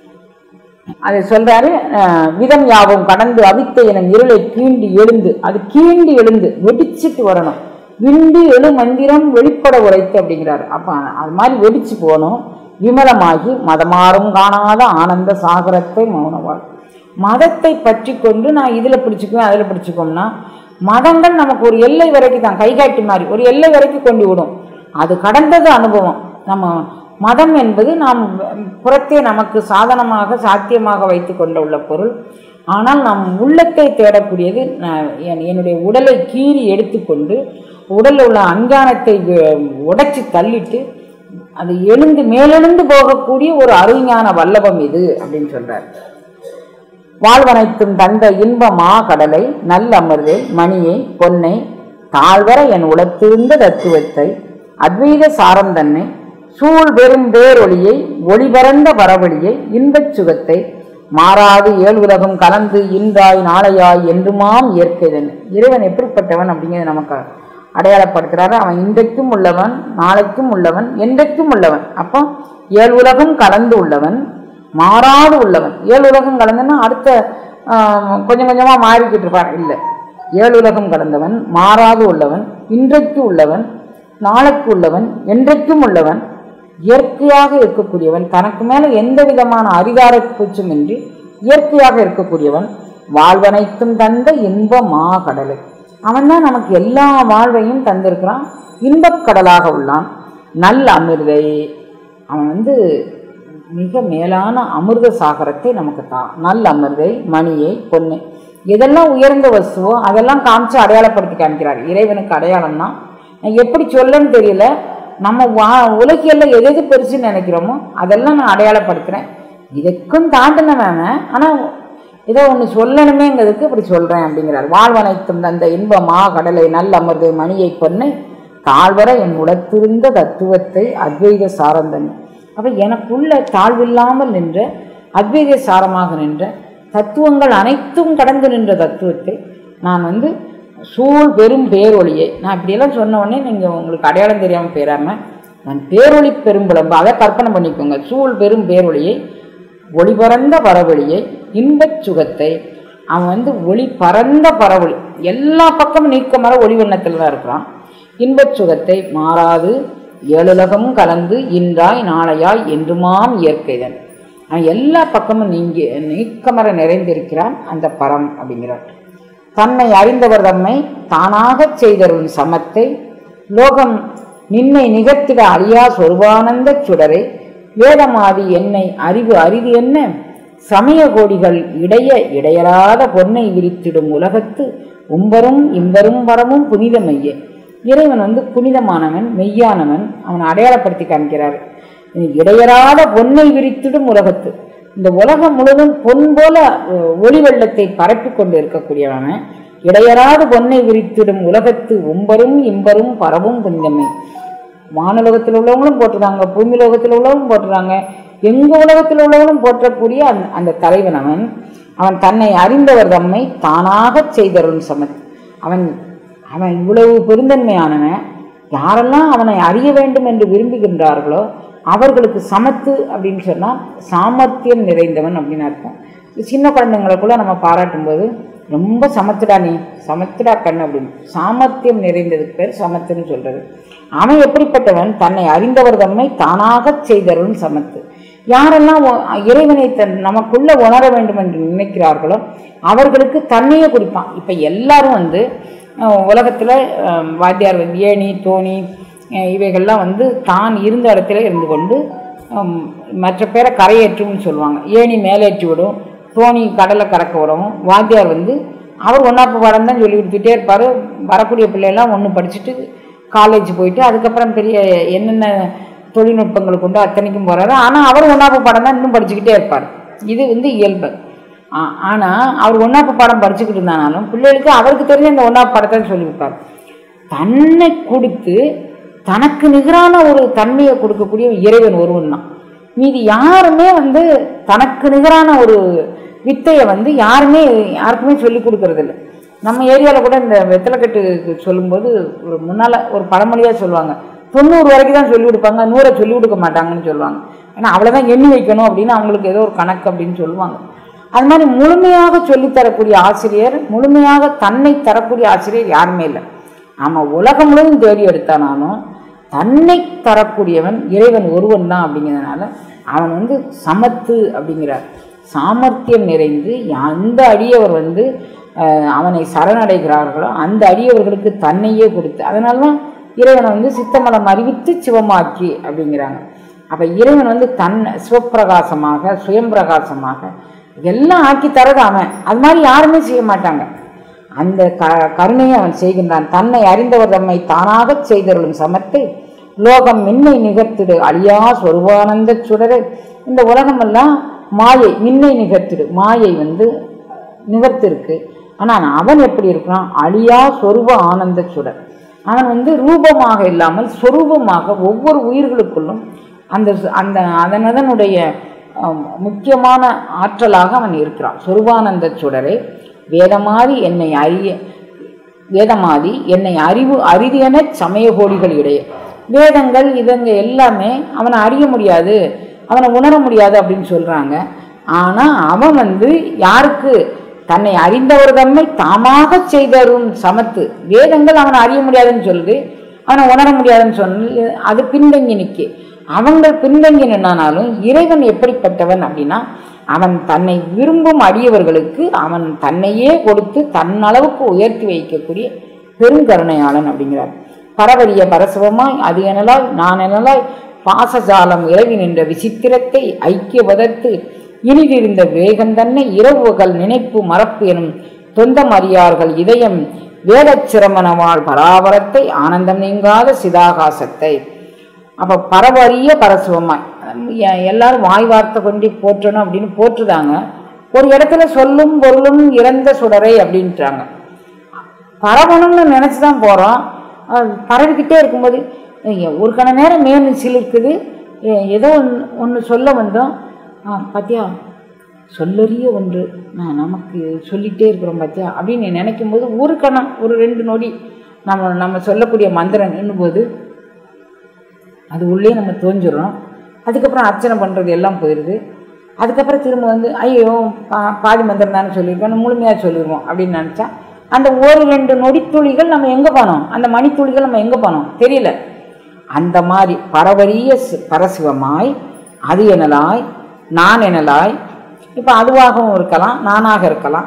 அதை சொல்றாரு அஹ், விதம் யாவும் கடந்து அவித்த எனும் இருளை கீண்டி எழுந்து அது கீண்டி எழுந்து வெடிச்சிட்டு வரணும் விண்டு எழு மந்திரம் வெளிப்பட உரைத்து அப்படிங்கிறாரு அப்ப அது மாதிரி வெடிச்சு போகணும் விமலமாகி மதமாறும் காணாத ஆனந்த சாகரத்தை மௌனவாள் மதத்தை பற்றி கொண்டு நான் இதில் பிடிச்சிக்குவேன் அதில் பிடிச்சிக்கோம்னா மதங்கள் நமக்கு ஒரு எல்லை வரைக்கும் தான் கைகாட்டி மாதிரி ஒரு எல்லை வரைக்கும் கொண்டு விடும் அது கடந்தது அனுபவம் நம்ம மதம் என்பது நாம் புறத்தே நமக்கு சாதனமாக சாத்தியமாக வைத்து கொண்டுள்ள பொருள் ஆனால் நம் உள்ளத்தை தேடக்கூடியது நான் என்- என்னுடைய உடலை கீறி எடுத்துக்கொண்டு உடலில் உள்ள அஞ்ஞானத்தை உடைச்சி தள்ளிட்டு அது எழுந்து மேலெழுந்து போகக்கூடிய ஒரு அருஞான வல்லபம் இது அப்படின்னு சொல்றார் வாழ்வனைத்தும் தந்த இன்ப மா கடலை நல்லமர்தை மணியை பொன்னை தாழ்வர என் உளத்திருந்த தத்துவத்தை அத்வைத சாரம் தன்னை சூழ் பெரும் பேரொளியை ஒளிபரந்த வரவழியை இன்பச் சுகத்தை மாறாது ஏழு உலகம் கலந்து இன்றாய் நாளையாய் என்றுமாம் இயற்கைதன் இறைவன் எப்படிப்பட்டவன் அப்படிங்கிறத நமக்கு அடையாளப்படுத்துறாரு அவன் இன்றைக்கும் உள்ளவன் நாளைக்கும் உள்ளவன் என்றைக்கும் உள்ளவன் அப்போ ஏழு உலகம் கலந்து உள்ளவன் மாறாது உள்ளவன் ஏழு உலகம் கலந்துன்னா அடுத்த ஆம், கொஞ்சம் கொஞ்சமாக மாறிக்கிட்டு இருப்பான் இல்லை ஏழு உலகம் கடந்தவன் மாறாது உள்ளவன் இன்றைக்கு உள்ளவன் நாளைக்கு உள்ளவன் என்றைக்கும் உள்ளவன் இயற்கையாக இருக்கக்கூடியவன் தனக்கு மேலே எந்த விதமான அதிகார பூச்சும் இன்றி இயற்கையாக இருக்கக்கூடியவன் வாழ்வனைத்தும் தந்த இன்ப மாகடலை அவன் தான் நமக்கு எல்லா வாழ்வையும் தந்திருக்கிறான் இன்பக் கடலாக உள்ளான் நல்ல அமிர்தை அவன் வந்து மிக மேலான அமிர்த சாகரத்தை நமக்கு தான் நல்ல அமிர்தை மணியை பொண்ணு எதெல்லாம் உயர்ந்த வசுவோ அதெல்லாம் காமிச்சு அடையாளப்படுத்தி காமிக்கிறார் இறைவனுக்கு அடையாளம்னா நான் எப்படி சொல்லன்னு தெரியல நம்ம வா உலகியல்ல எது எது பெருசுன்னு நினைக்கிறோமோ அதெல்லாம் நான் அடையாளப்படுத்துகிறேன் இதுக்கும் தாண்டினவன் ஆனால் ஏதோ ஒன்று சொல்லணுமேங்கிறதுக்கு இப்படி சொல்கிறேன் அப்படிங்கிறார் வாழ்வனைத்தும் தந்த இன்பமா கடலை நல்ல அமிர்தை மணியை பொண்ணை தாழ்வர என் உடத்திருந்த தத்துவத்தை அத்வைத சாரந்தன் அப்போ எனக்குள்ள தாழ்வில்லாமல் நின்ற அத்வைத சாரமாக நின்ற தத்துவங்கள் அனைத்தும் கடந்து நின்ற தத்துவத்தை நான் வந்து சூழ் பெரும் பேரொளியை நான் இப்படியெல்லாம் சொன்ன உடனே நீங்கள் உங்களுக்கு அடையாளம் தெரியாமல் போயிடாமல் நான் பேரொளி பெரும்புலம்பு அதை கற்பனை பண்ணிக்கோங்க சூழ் பெரும் பேரொளியை ஒளி பறந்த பரவொளியை இன்பச் சுகத்தை அவன் வந்து ஒளி பறந்த பரவொளி எல்லா பக்கமும் நீக்கமர ஒளி வண்ணத்தில் தான் இருக்கிறான் இன்பச் சுகத்தை மாறாது ஏழுலகமும் கலந்து இன்றாய் நாளையாய் என்றுமாம் இயற்கைதன் அவன் எல்லா பக்கமும் நீங்கி நீக்கமர நிறைந்திருக்கிறான் அந்த பரம் அப்படிங்கிறார் தன்னை அறிந்தவர் தம்மை தானாகச் செய்தருள் சமத்தை லோகம் நின்னை நிகழ்த்திட அழியா சொருபானந்த சுடரை வேதமாதி என்னை அறிவு அரிது என்ன சமய கோடிகள் இடைய இடையராத பொன்னை விரித்திடும் உலகத்து உம்பரும் இம்பரும் வரமும் புனிதமையே இறைவன் வந்து புனிதமானவன் மெய்யானவன் அவன் அடையாளப்படுத்தி காமிக்கிறார் இடையராத பொன்னை விரித்திடும் உலகத்து இந்த உலகம் முழுவதும் பொன் போல அஹ், ஒளி வெள்ளத்தை பரப்பி கொண்டு இருக்கக்கூடியவன் இடையராத பொன்னை விரித்திடும் உலகத்து உம்பரும் இம்பரும் பரவும் புனிதமே வானுலகத்தில் உள்ளவங்களும் போட்டுறாங்க பூமி லோகத்தில் உள்ளவங்களும் போட்டுறாங்க எங்க உலகத்தில் உள்ளவங்களும் போற்றக்கூடிய அந்த அந்த தலைவன் அவன் அவன் தன்னை அறிந்தவர் தம்மை தானாகச் செய்தருள் சமத் அவன் அவன் இவ்வளவு பெருந்தன்மையானவன் யாரெல்லாம் அவனை அறிய வேண்டும் என்று விரும்புகின்றார்களோ அவர்களுக்கு சமத்து அப்படின்னு சொன்னால் சாமர்த்தியம் நிறைந்தவன் அப்படின்னு அர்த்தம் சின்ன குழந்தைங்களுக்குள்ள நம்ம பாராட்டும்போது ரொம்ப சமத்துடா நீ சமத்துடா கண் அப்படின்னு சாமர்த்தியம் நிறைந்ததுக்கு பேர் சமத்துன்னு சொல்றது அவன் எப்படிப்பட்டவன் தன்னை அறிந்தவர் தம்மை தானாகச் செய்தருள் சமத்து யாரெல்லாம் ஒ- இறைவனை தன் நமக்குள்ள உணர வேண்டும் என்று நினைக்கிறார்களோ அவர்களுக்கு தன்னையே குறிப்பான் இப்போ எல்லாரும் வந்து அஹ், உலகத்துல அஹ், வாத்தியார் வந்து ஏணி தோணி அஹ், இவைகள்லாம் வந்து தான் இருந்த இடத்துல இருந்து கொண்டு ஹம், மற்ற பேரை கரையேற்றும்னு சொல்லுவாங்க ஏணி மேலேற்றி விடும் தோணி கடலை கறக்க விடவும் வாத்தியார் வந்து அவர் ஒன்றாப்பு பாடம் தான் சொல்லி கொடுத்துட்டே இருப்பார் வரக்கூடிய பிள்ளையெல்லாம் ஒன்று படிச்சுட்டு காலேஜ் போயிட்டு அதுக்கப்புறம் பெரிய என்னென்ன தொழில்நுட்பங்கள் கொண்டு அத்தனைக்கும் போகிறாரு ஆனால் அவர் ஒன்றாப்பு பாடம் தான் இன்னும் படிச்சுக்கிட்டே இருப்பார் இது வந்து இயல்பு ஆனால் அவர் ஒன்றாப்பு பாடம் படிச்சுக்கிட்டு இருந்தாலும் பிள்ளைகளுக்கு அவருக்கு தெரிஞ்ச அந்த ஒன்றாப்பு பாடத்தை சொல்லி கொடுப்பார் தன்னை கொடுத்து தனக்கு நிகரான ஒரு தன்மையை கொடுக்கக்கூடிய இறைவன் ஒருவன் தான் மீதி யாருமே வந்து தனக்கு நிகரான ஒரு வித்தையை வந்து யாருமே யாருக்குமே சொல்லி கொடுக்கறதில்ல நம்ம ஏரியாவில் கூட இந்த வெத்தலைக்கட்டு சொல்லும்போது ஒரு முன்னால் ஒரு பழமொழியாக சொல்லுவாங்க தொண்ணூறு வரைக்கும் தான் சொல்லிக் கொடுப்பாங்க நூறை சொல்லிக் கொடுக்க மாட்டாங்கன்னு சொல்லுவாங்க ஏன்னா அவ்வளோதான் எண்ணி வைக்கணும் அப்படின்னு அவங்களுக்கு ஏதோ ஒரு கணக்கு அப்படின்னு சொல்லுவாங்க அது மாதிரி முழுமையாக சொல்லித் தரக்கூடிய ஆசிரியர் முழுமையாக தன்னை தரக்கூடிய ஆசிரியர் யாருமே இல்லை ஆமாம் உலகம் முழுவதும் தேடி எடுத்தானாலும் தன்னை தரக்கூடியவன் இறைவன் ஒருவன் தான் அப்படிங்கிறதுனால அவன் வந்து சமத்து அப்படிங்கிறார் சாமர்த்தியம் நிறைந்து அந்த அடியவர் வந்து அஹ், அவனை சரணடைகிறார்களோ அந்த அடியவர்களுக்கு தன்னையே கொடுத்து அதனால தான் இறைவனை வந்து சித்தமலம் அறிவித்து சிவமாக்கி அப்படிங்கிறாங்க அப்போ இறைவன் வந்து தன் சிவப்பிரகாசமாக சுயம் பிரகாசமாக எல்லாம் ஆக்கி தரது அவன் அது மாதிரி யாருமே செய்ய மாட்டாங்க அந்த க கருணையை அவன் செய்கின்றான் தன்னை அறிந்தவர் தம்மை தானாகச் செய்தருளும் சமத்தை லோகம் மின்னை நிகர்த்திடு அழியா சொருவானந்த சுடரை இந்த உலகமெல்லாம் மாயை மின்னை நிகர்த்திடு மாயை வந்து நிகர்த்திருக்கு ஆனால் அவன் எப்படி இருக்கிறான் அழியா சொருப ஆனந்த சுடர் அவன் வந்து ரூபமாக இல்லாமல் சொரூபமாக ஒவ்வொரு உயிர்களுக்குள்ளும் அந்த சு- அந்த அதனதனுடைய அஹ், முக்கியமான ஆற்றலாக அவன் இருக்கிறான் சொருபானந்த சுடரே வேதமாதி என்னை அறிய வேதமாதி என்னை அறிவு அரிது என சமய கோடிகள் இடையே வேதங்கள் இதங்க எல்லாமே அவனை அறிய முடியாது அவனை உணர முடியாது அப்படின்னு சொல்றாங்க ஆனா அவன் வந்து யாருக்கு தன்னை அறிந்தவர் தம்மை தாமாக செய்தரும் சமத்து வேதங்கள் அவனை அறிய முடியாதுன்னு சொல்லுது அவனை உணர முடியாதுன்னு சொன்ன அது பின்தங்கி நிற்கி அவங்க பின்தங்கி நின்னாலும் இறைவன் எப்படிப்பட்டவன் அப்படின்னா அவன் தன்னை விரும்பும் அடியவர்களுக்கு அவன் தன்னையே கொடுத்து தன்னளவுக்கு உயர்த்தி வைக்கக்கூடிய பெருங்கருணையாளன் அப்படிங்கிறார் பரவரிய பரசுவமாய் அது எனலாய் நான் எனலாய் பாசஜாலம் இறவி நின்ற விசித்திரத்தை ஐக்கியபதத்து இனிதிருந்த வேகம் தன்னை இரவுகள் நினைப்பு மறப்பு எனும் தொந்தம் அறியார்கள் இதயம் வேதச் சிரமணவாள் பராபரத்தை ஆனந்தம் நீங்காத சிதாகாசத்தை அப்போ பரவரிய பரசுவமாய் எ- எல்லாரும் வாய் வார்த்தை கொண்டு போற்றணும் அப்படின்னு போற்றுதாங்க ஒரு இடத்துல சொல்லும் பொருளும் இறந்த சுடரை அப்படின்றாங்க பரவணும்னு நினச்சி தான் போகிறோம் பரவிக்கிட்டே இருக்கும்போது ஐயா, ஒரு கண நேரம் மேல் சிலிருக்குது ஏ- ஏதோ ஒன்று ஒன்று சொல்ல வந்தோம் ஆ பாத்தியா சொல்லறிய ஒன்று நான் நமக்கு சொல்லிகிட்டே இருக்கிறோம் பாத்தியா அப்படின்னு நீ நினைக்கும் போது ஒரு கணம் ஒரு ரெண்டு நொடி நம்ம நம்ம சொல்லக்கூடிய மந்திரம் நின்னும்போது அது உள்ளே நம்ம தோஞ்சிடும் அதுக்கப்புறம் அர்ச்சனை பண்ணுறது எல்லாம் போயிடுது அதுக்கப்புறம் திரும்ப வந்து ஐயோ பா பாதி மந்திரம் தானே சொல்லியிருக்கோம் முழுமையாக சொல்லிடுவோம் அப்படின்னு நினச்சா அந்த ஒரு ரெண்டு நொடித்துளிகள் நம்ம எங்கே போனோம் அந்த மணித்துளிகள் நம்ம எங்கே போனோம் தெரியல அந்த மாதிரி பரவரிய சி- பரசிவமாய் அது எனலாய் நான் எனலாய் இப்போ அதுவாகவும் இருக்கலாம் நானாக இருக்கலாம்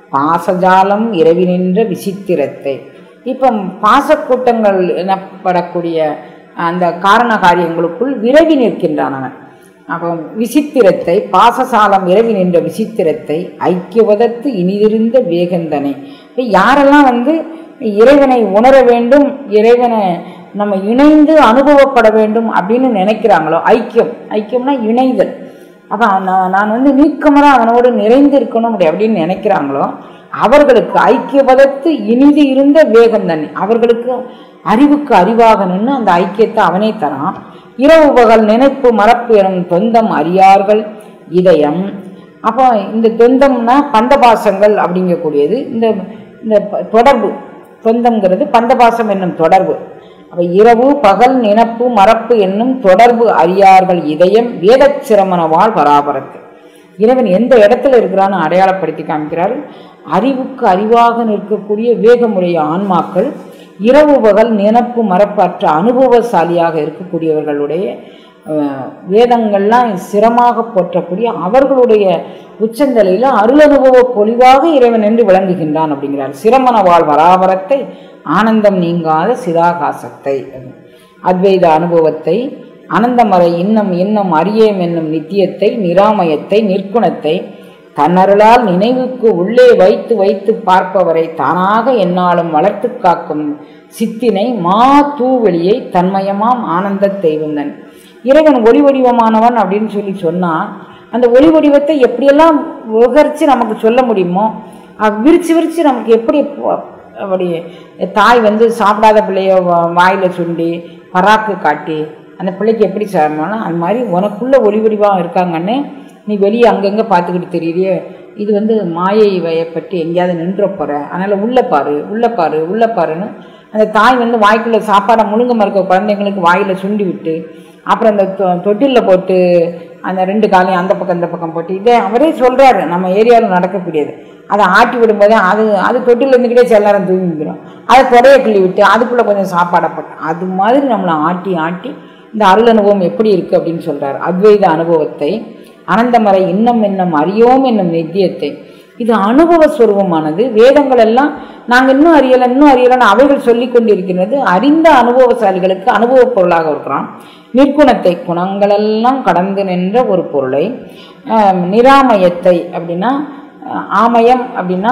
பாசஜாலம் இரவி நின்ற விசித்திரத்தை இப்போ பாசக்கூட்டங்கள் எனப்படக்கூடிய அந்த காரண காரியங்களுக்குள் விரவி நிற்கின்றான் அவன் அப்போ விசித்திரத்தை பாசசாலம் இரவி நின்ற விசித்திரத்தை ஐக்கியவதத்து இனிதிருந்த வேகந்தனை இப்ப யாரெல்லாம் வந்து இறைவனை உணர வேண்டும் இறைவனை நம்ம இணைந்து அனுபவப்பட வேண்டும் அப்படின்னு நினைக்கிறாங்களோ ஐக்கியம் ஐக்கியம்னா இணைதல் அப்போ நான் நான் வந்து நீக்கமர அவனோடு நிறைந்து இருக்கணும் அப்படி அப்படின்னு நினைக்கிறாங்களோ அவர்களுக்கு ஐக்கியபதத்து இனிது இருந்த வேகம் தண்ணி அவர்களுக்கு அறிவுக்கு அறிவாக நின்று அந்த ஐக்கியத்தை அவனே தரான் இரவு பகல் நினைப்பு மறப்பு எனும் தொந்தம் அறியார்கள் இதயம் அப்போ இந்த தொந்தம்னா பந்தபாசங்கள் அப்படிங்கக்கூடியது இந்த இந்த ப- தொடர்பு தொந்தம்ங்கிறது பந்தபாசம் என்னும் தொடர்பு அப்ப இரவு பகல் நினப்பு மறப்பு என்னும் தொடர்பு அறியார்கள் இதயம் வேதச் சிரமணவால் பராபரத்து இறைவன் எந்த இடத்துல இருக்கிறான்னு அடையாளப்படுத்தி காமிக்கிறார் அறிவுக்கு அறிவாக நிற்கக்கூடிய வேகமுடைய ஆன்மாக்கள் இரவு பகல் நினப்பு மறப்பற்ற அனுபவசாலியாக இருக்கக்கூடியவர்களுடைய அஹ், வேதங்கள்லாம் சிரமாக போற்றக்கூடிய அவர்களுடைய உச்சந்தலையில் அருளனுபவ பொலிவாக இறைவன் என்று விளங்குகின்றான் அப்படிங்கிறார் சிரமண வாழ் வராவரத்தை ஆனந்தம் நீங்காத சிதாகாசத்தை அத்வைத அனுபவத்தை அனந்தமறை இன்னம் இன்னம் அறியேம் என்னும் நித்தியத்தை நிராமயத்தை நிற்குணத்தை தன்னருளால் நினைவுக்கு உள்ளே வைத்து வைத்து பார்ப்பவரை தானாக எந்நாளும் வளர்த்து காக்கும் சித்தினை மா தூவெளியை தன்மயமாம் ஆனந்த தெய்வந்தன் இறைவன் ஒளி வடிவமானவன் அப்படின்னு சொல்லி சொன்னால் அந்த ஒளி வடிவத்தை எப்படியெல்லாம் விவகரித்து நமக்கு சொல்ல முடியுமோ அஹ் விரிச்சு விரிச்சு நமக்கு எப்படி ப- அப்படி தாய் வந்து சாப்பிடாத பிள்ளைய வா- வாயில சுண்டி பராக்கு காட்டி அந்த பிள்ளைக்கு எப்படி சாப்பிடணும் அது மாதிரி உனக்குள்ள ஒளி வடிவாக இருக்காங்கன்னு நீ வெளியே அங்கங்கே பார்த்துக்கிட்டு தெரியலையே இது வந்து மாயை வயப்பட்டு எங்கேயாவது நின்ற போகிற அதனால் உள்ளே பாரு உள்ளே பாரு உள்ளே பாருன்னு அந்த தாய் வந்து வாய்க்குள்ள சாப்பாடை முழுங்க மறுக்க குழந்தைங்களுக்கு வாயில் சுண்டி விட்டு அப்புறம் அந்த தொ- தொட்டிலில் போட்டு அந்த ரெண்டு காலையும் அந்த பக்கம் இந்த பக்கம் போட்டு இதே அவரே சொல்கிறாரு நம்ம ஏரியாவில் நடக்கக்கூடியது அதை ஆட்டி விடும்போதே அது அது தொட்டில் இருந்துக்கிட்டே சில நேரம் தூங்கிக்கிறோம் அதை தொடையை கிள்ளி விட்டு அதுக்குள்ளே கொஞ்சம் சாப்பாடை போட்டு அது மாதிரி நம்மளை ஆட்டி ஆட்டி இந்த அருள் அனுபவம் எப்படி இருக்குது அப்படின்னு சொல்கிறார் அத்வைத அனுபவத்தை அனந்தமறை இன்னம் இன்னம் அறியோம் என்னும் நித்தியத்தை இது அனுபவ ஸ்வரூபமானது வேதங்கள் எல்லாம் நாங்கள் இன்னும் அறியலை இன்னும் அறியலைன்னு அவைகள் சொல்லி கொண்டிருக்கிறது அறிந்த அனுபவசாலிகளுக்கு அனுபவப் பொருளாக இருக்கிறான் நிற்குணத்தை குணங்களெல்லாம் கடந்து நின்ற ஒரு பொருளை ஆம், நிராமயத்தை அப்படின்னா அஹ், ஆமயம் அப்படின்னா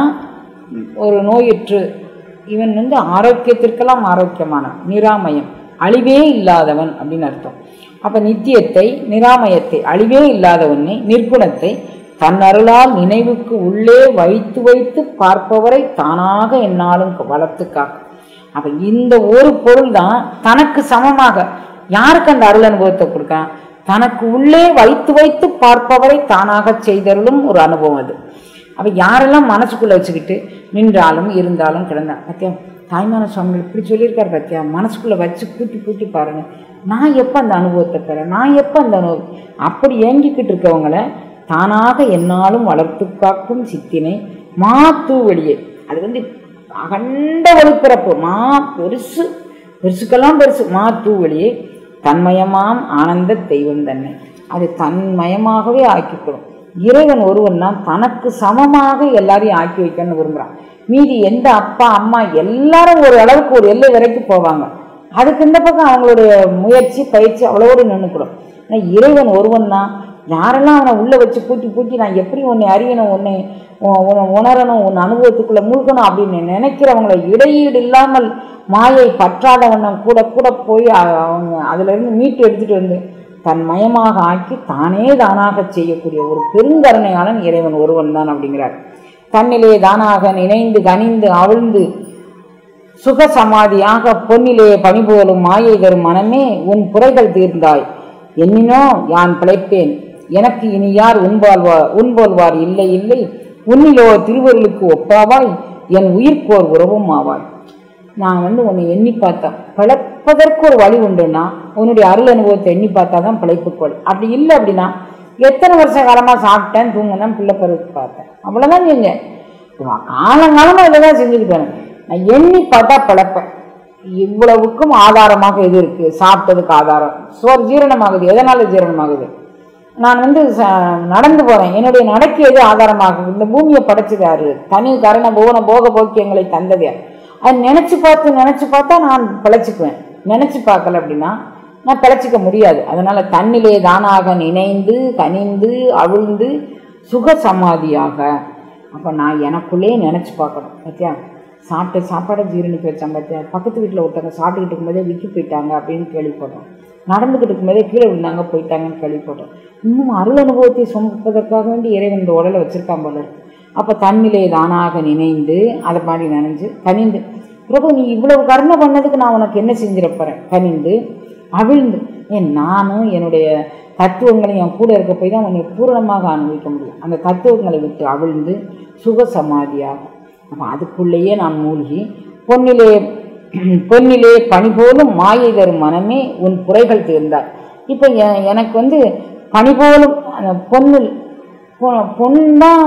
ஒரு நோயுற்று இவன் வந்து ஆரோக்கியத்திற்கெல்லாம் ஆரோக்கியமான நிராமயம் அழிவே இல்லாதவன் அப்படின்னு அர்த்தம் அப்போ நித்தியத்தை நிராமயத்தை அழிவே இல்லாதவனை நிர்குணத்தை தன் அருளால் நினைவுக்கு உள்ளே வைத்து வைத்து பார்ப்பவரை தானாக என்னாலும் வளர்த்து காக்கும் அப்போ இந்த ஒரு பொருள் தான் தனக்கு சமமாக யாருக்கு அந்த அருள் அனுபவத்தை கொடுக்கான் தனக்கு உள்ளே வைத்து வைத்து பார்ப்பவரை தானாக செய்தருளும் ஒரு அனுபவம் அது அப்போ யாரெல்லாம் மனசுக்குள்ளே வச்சுக்கிட்டு நின்றாலும் இருந்தாலும் கிடந்தா பத்தியா தாய்மான சுவாமிகள் இப்படி சொல்லியிருக்காரு பத்தியா மனசுக்குள்ளே வச்சு கூட்டி கூட்டி பாருங்க நான் எப்போ அந்த அனுபவத்தை பெறேன் நான் எப்போ அந்த அனுபவம் அப்படி ஏங்கிக்கிட்டு இருக்கவங்கள தானாக என்னாலும் வளர்த்து காக்கும் சித்தினை மா தூவெளியே அது வந்து அகண்ட ஒளிப்பிறப்பு மா பெருசு பெருசுக்கெல்லாம் பெருசு மா தூவெளியே தன்மயமாம் ஆனந்த தெய்வம் தன்னை அது தன்மயமாகவே ஆக்கிக்கணும் இறைவன் ஒருவன் தான் தனக்கு சமமாக எல்லாரையும் ஆக்கி வைக்கணும்னு விரும்புகிறான் மீதி எந்த அப்பா அம்மா எல்லாரும் ஒரு அளவுக்கு ஒரு எல்லை வரைக்கும் போவாங்க அதுக்கு இந்த பக்கம் அவங்களுடைய முயற்சி பயிற்சி அவ்வளோடு நின்றுக்கூடும் ஆனால் இறைவன் ஒருவன் தான் யாரெல்லாம் அவனை உள்ளே வச்சு பூட்டி பூட்டி நான் எப்படி உன்னை அறியணும் உன்னை உ- உன்னை உணரணும் உன் அனுபவத்துக்குள்ளே மூழ்கணும் அப்படின்னு நினைக்கிறவங்களை இடையீடு இல்லாமல் மாயை பற்றாதவண்ணம் கூட கூட போய் அ- அவங்க அதிலிருந்து மீட்டு எடுத்துட்டு வந்து தன் மயமாக ஆக்கி தானே தானாக செய்யக்கூடிய ஒரு பெருங்கருணையாளன் இறைவன் ஒருவன் தான் அப்படிங்கிறார் தன்னிலே தானாக நினைந்து கனிந்து அவிழ்ந்து சுக சமாதியாக பொன்னிலே பணிபோலும் மாயை தரும் மனமே உன் குறைகள் தீர்ந்தாய் எண்ணினோ யான் பிழைப்பேன் எனக்கு இனி யார் உண்பாழ்வார் உண்போல்வார் இல்லை இல்லை உன்னிலோ திருவருளுக்கு ஒப்பாவாய் என் உயிர்க்கோர் உறவும் ஆவாய் நான் வந்து உன்னை எண்ணி பார்த்தேன் பிழைப்பதற்கு ஒரு வழி உண்டுன்னா உன்னுடைய அருள் அனுபவத்தை எண்ணி பார்த்தா தான் பிழைப்புக்கு வழி அப்படி இல்லை அப்படின்னா எத்தனை வருஷ காலமாக சாப்பிட்டேன் தூங்கினேன் பிள்ளை பருவத்து பார்த்தேன் அவ்வளோதான் செஞ்சேன் காலங்காலமாக இதை தான் செஞ்சுக்கிட்டு வரேன். நான் எண்ணி பார்த்தா பிழைப்பேன் இவ்வளவுக்கும் ஆதாரமாக எது இருக்குது சாப்பிட்டதுக்கு ஆதாரம் சோறு ஜீரணமாகுது எதனால் ஜீரணமாகுது நான் வந்து ச- நடந்து போகிறேன் என்னுடைய நடக்கு எது ஆதாரமாகுது இந்த பூமியை படைச்சது யாரு தனி கரண புவன போக போக்கியங்களை தந்தது யார் அது நினச்சி பார்த்து நினச்சி பார்த்தா நான் பிழைச்சிக்குவேன் நினச்சி பார்க்கல அப்படின்னா நான் பிழைச்சிக்க முடியாது அதனால் தன்னிலே தானாக நினைந்து கனிந்து அவிழ்ந்து சுக சமாதியாக அப்போ நான் எனக்குள்ளே நினச்சி பார்க்கணும் பார்த்தியா சாப்பிட்ட சாப்பாடை ஜீரணிக்க வச்சேன் பார்த்தியா பக்கத்து வீட்டில் ஒருத்தவங்க சாப்பிட்டுக்கிட்டு இருக்கும்போதே விக்கி போயிட்டாங்க அப்படின்னு கேள்விப்பட்டோம் நடந்துக்கிட்டு இருக்கும்போதே கீழே விழுந்தாங்க போயிட்டாங்கன்னு கேள்விப்பட்டோம் இன்னும் அருள் அனுபவத்தை சுமப்பதற்காக வேண்டி இறைவன் இந்த உடலை வச்சிருக்கான் போல இருக்கு. அப்போ தன்னிலே தானாக நினைந்து அதை மாதிரி நினைஞ்சு கனிந்து பிரபு நீ இவ்வளவு கருணை பண்ணதுக்கு நான் உனக்கு என்ன செஞ்சிடப்போறேன் கனிந்து அவிழ்ந்து ஏன் நானும் என்னுடைய தத்துவங்களை என் கூட இருக்க போய் தான் உன்னை பூரணமாக அனுபவிக்க முடியும் அந்த தத்துவங்களை விட்டு அவிழ்ந்து சுக சமாதியாகும் அப்போ அதுக்குள்ளேயே நான் மூழ்கி பொன்னிலே பொன்னிலே பனி போலும் மாயை தரும் மனமே உன் குறைகள் தீர்ந்தாய் இப்போ எ- எனக்கு வந்து பனி போலும் அந்த பொன்னில் பொ- பொன் தான்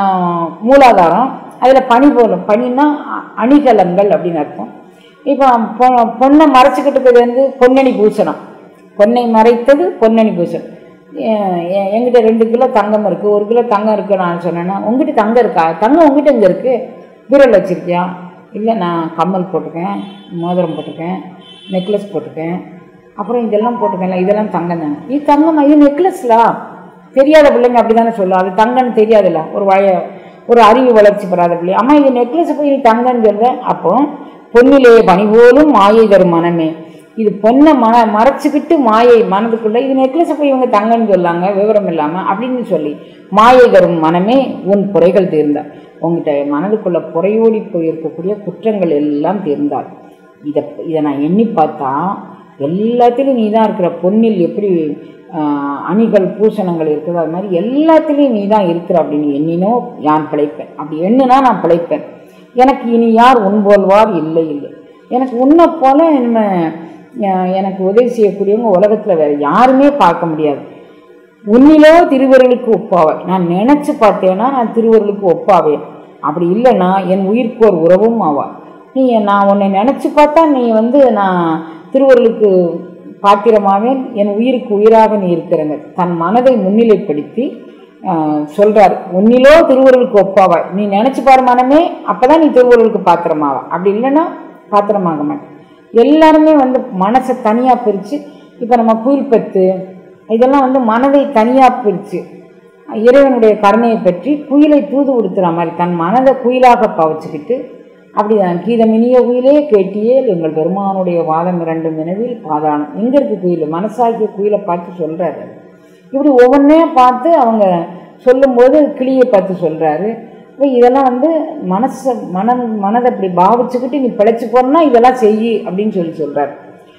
மூலாதாரம் அதில் பனி போலும் பனின்னா அ- அணிகலன்கள் அப்படின்னு அர்த்தம் இப்போ பொ- பொண்ணை மறைச்சிக்கிட்டு இருக்கிறது வந்து பொன்னணி பூசணம் பொன்னை மறைத்தது பொன்னணி பூசணம் எ- எ- என்கிட்ட ரெண்டு கிலோ தங்கம் இருக்குது ஒரு கிலோ தங்கம் இருக்குது நான் சொன்னேன்னா உங்ககிட்ட தங்கம் இருக்கா தங்கம் உங்ககிட்ட எங்கே இருக்குது பீரோல் வச்சுருக்கியா இல்லை நான் கம்மல் போட்டிருக்கேன் மோதிரம் போட்டிருக்கேன் நெக்லஸ் போட்டிருக்கேன் அப்புறம் இதெல்லாம் போட்டிருக்கேன்ல இதெல்லாம் தங்கம் தானே இது தங்கம் இது நெக்லஸ்லா தெரியாத பிள்ளைங்க அப்படி தானே சொல்லும் அது தங்கம்னு தெரியாதுல்ல ஒரு வய ஒரு அறிவு வளர்ச்சி பெறாத பிள்ளை அம்மா இது நெக்லஸ் போய் நீ தங்கன்னு சொல்ற அப்போ பொன்னிலே பனி போலும் மாயை தரும் மனமே இது பொண்ணை மன மறைச்சிக்கிட்டு மாயை மனதுக்குள்ள இது நெக்லஸை போய் இவங்க தங்கன்னு சொல்லாங்க விவரம் இல்லாமல் அப்படின்னு சொல்லி மாயை தரும் மனமே உன் குறைகள் தீர்ந்தார் உங்ககிட்ட மனதுக்குள்ள புறையோடி போயிருக்கக்கூடிய குற்றங்கள் எல்லாம் தீர்ந்தார் இதை இதை நான் எண்ணி பார்த்தா எல்லாத்துலேயும் நீ தான் இருக்கிற பொன்னில் எப்படி ஆஹ், அணிகள் பூசணங்கள் இருக்குதோ அது மாதிரி எல்லாத்துலேயும் நீ தான் இருக்கிற அப்படின்னு எண்ணினோ யான் பிழைப்பேன் அப்படி எண்ணுனா நான் பிழைப்பேன் எனக்கு இனி யார் உண்போல்வார் இல்லை இல்லை எனக்கு உன்னை போல நம்ம அஹ், எனக்கு உதவி செய்யக்கூடியவங்க உலகத்தில் வேற யாருமே பார்க்க முடியாது உன்னிலோ திருவருளுக்கு ஒப்பாவேன் நான் நினைச்சு பார்த்தேன்னா நான் திருவருளுக்கு ஒப்பாவேன் அப்படி இல்லைன்னா என் உயிர்க்கு ஒரு உறவும் ஆவார் நீ நான் உன்னை நினைச்சு பார்த்தா நீ வந்து நான் திருவருளுக்கு பாத்திரமாவேன் என் உயிருக்கு உயிராக நீ இருக்கிறங்க தன் மனதை முன்னிலைப்படுத்தி ஆஹ், சொல்றார் உன்னிலோ திருவருளுக்கு ஒப்பாவாய் நீ நினைச்சு பாரு மனமே அப்பதான் நீ திருவருளுக்கு பாத்திரமாவா அப்படி இல்லைன்னா பாத்திரமாக மாட்டேன் எல்லாருமே வந்து மனசை தனியாக பிரித்து இப்போ நம்ம குயில் பெத்து இதெல்லாம் வந்து மனதை தனியாக பிரித்து இறைவனுடைய கருணையை பற்றி குயிலை தூது கொடுத்துற மாதிரி தன் மனதை குயிலாக பவச்சுக்கிட்டு அப்படிதான் கீதமினிய குயிலே கேட்டியேல் எங்கள் பெருமானுடைய வாதம் இரண்டு நினைவில் பாதாளம் எங்கே இருக்கு குயில் மனசாகிய குயிலை பார்த்து சொல்கிறாரு இப்படி ஒவ்வொன்றே பார்த்து அவங்க சொல்லும்போது கிளியை பார்த்து சொல்கிறாரு இப்போ இதெல்லாம் வந்து மனசை மனம் மனதை அப்படி பாவிச்சுக்கிட்டு நீ பிழைச்சி போறனா இதெல்லாம் செய் அப்படின்னு சொல்லி சொல்கிறார்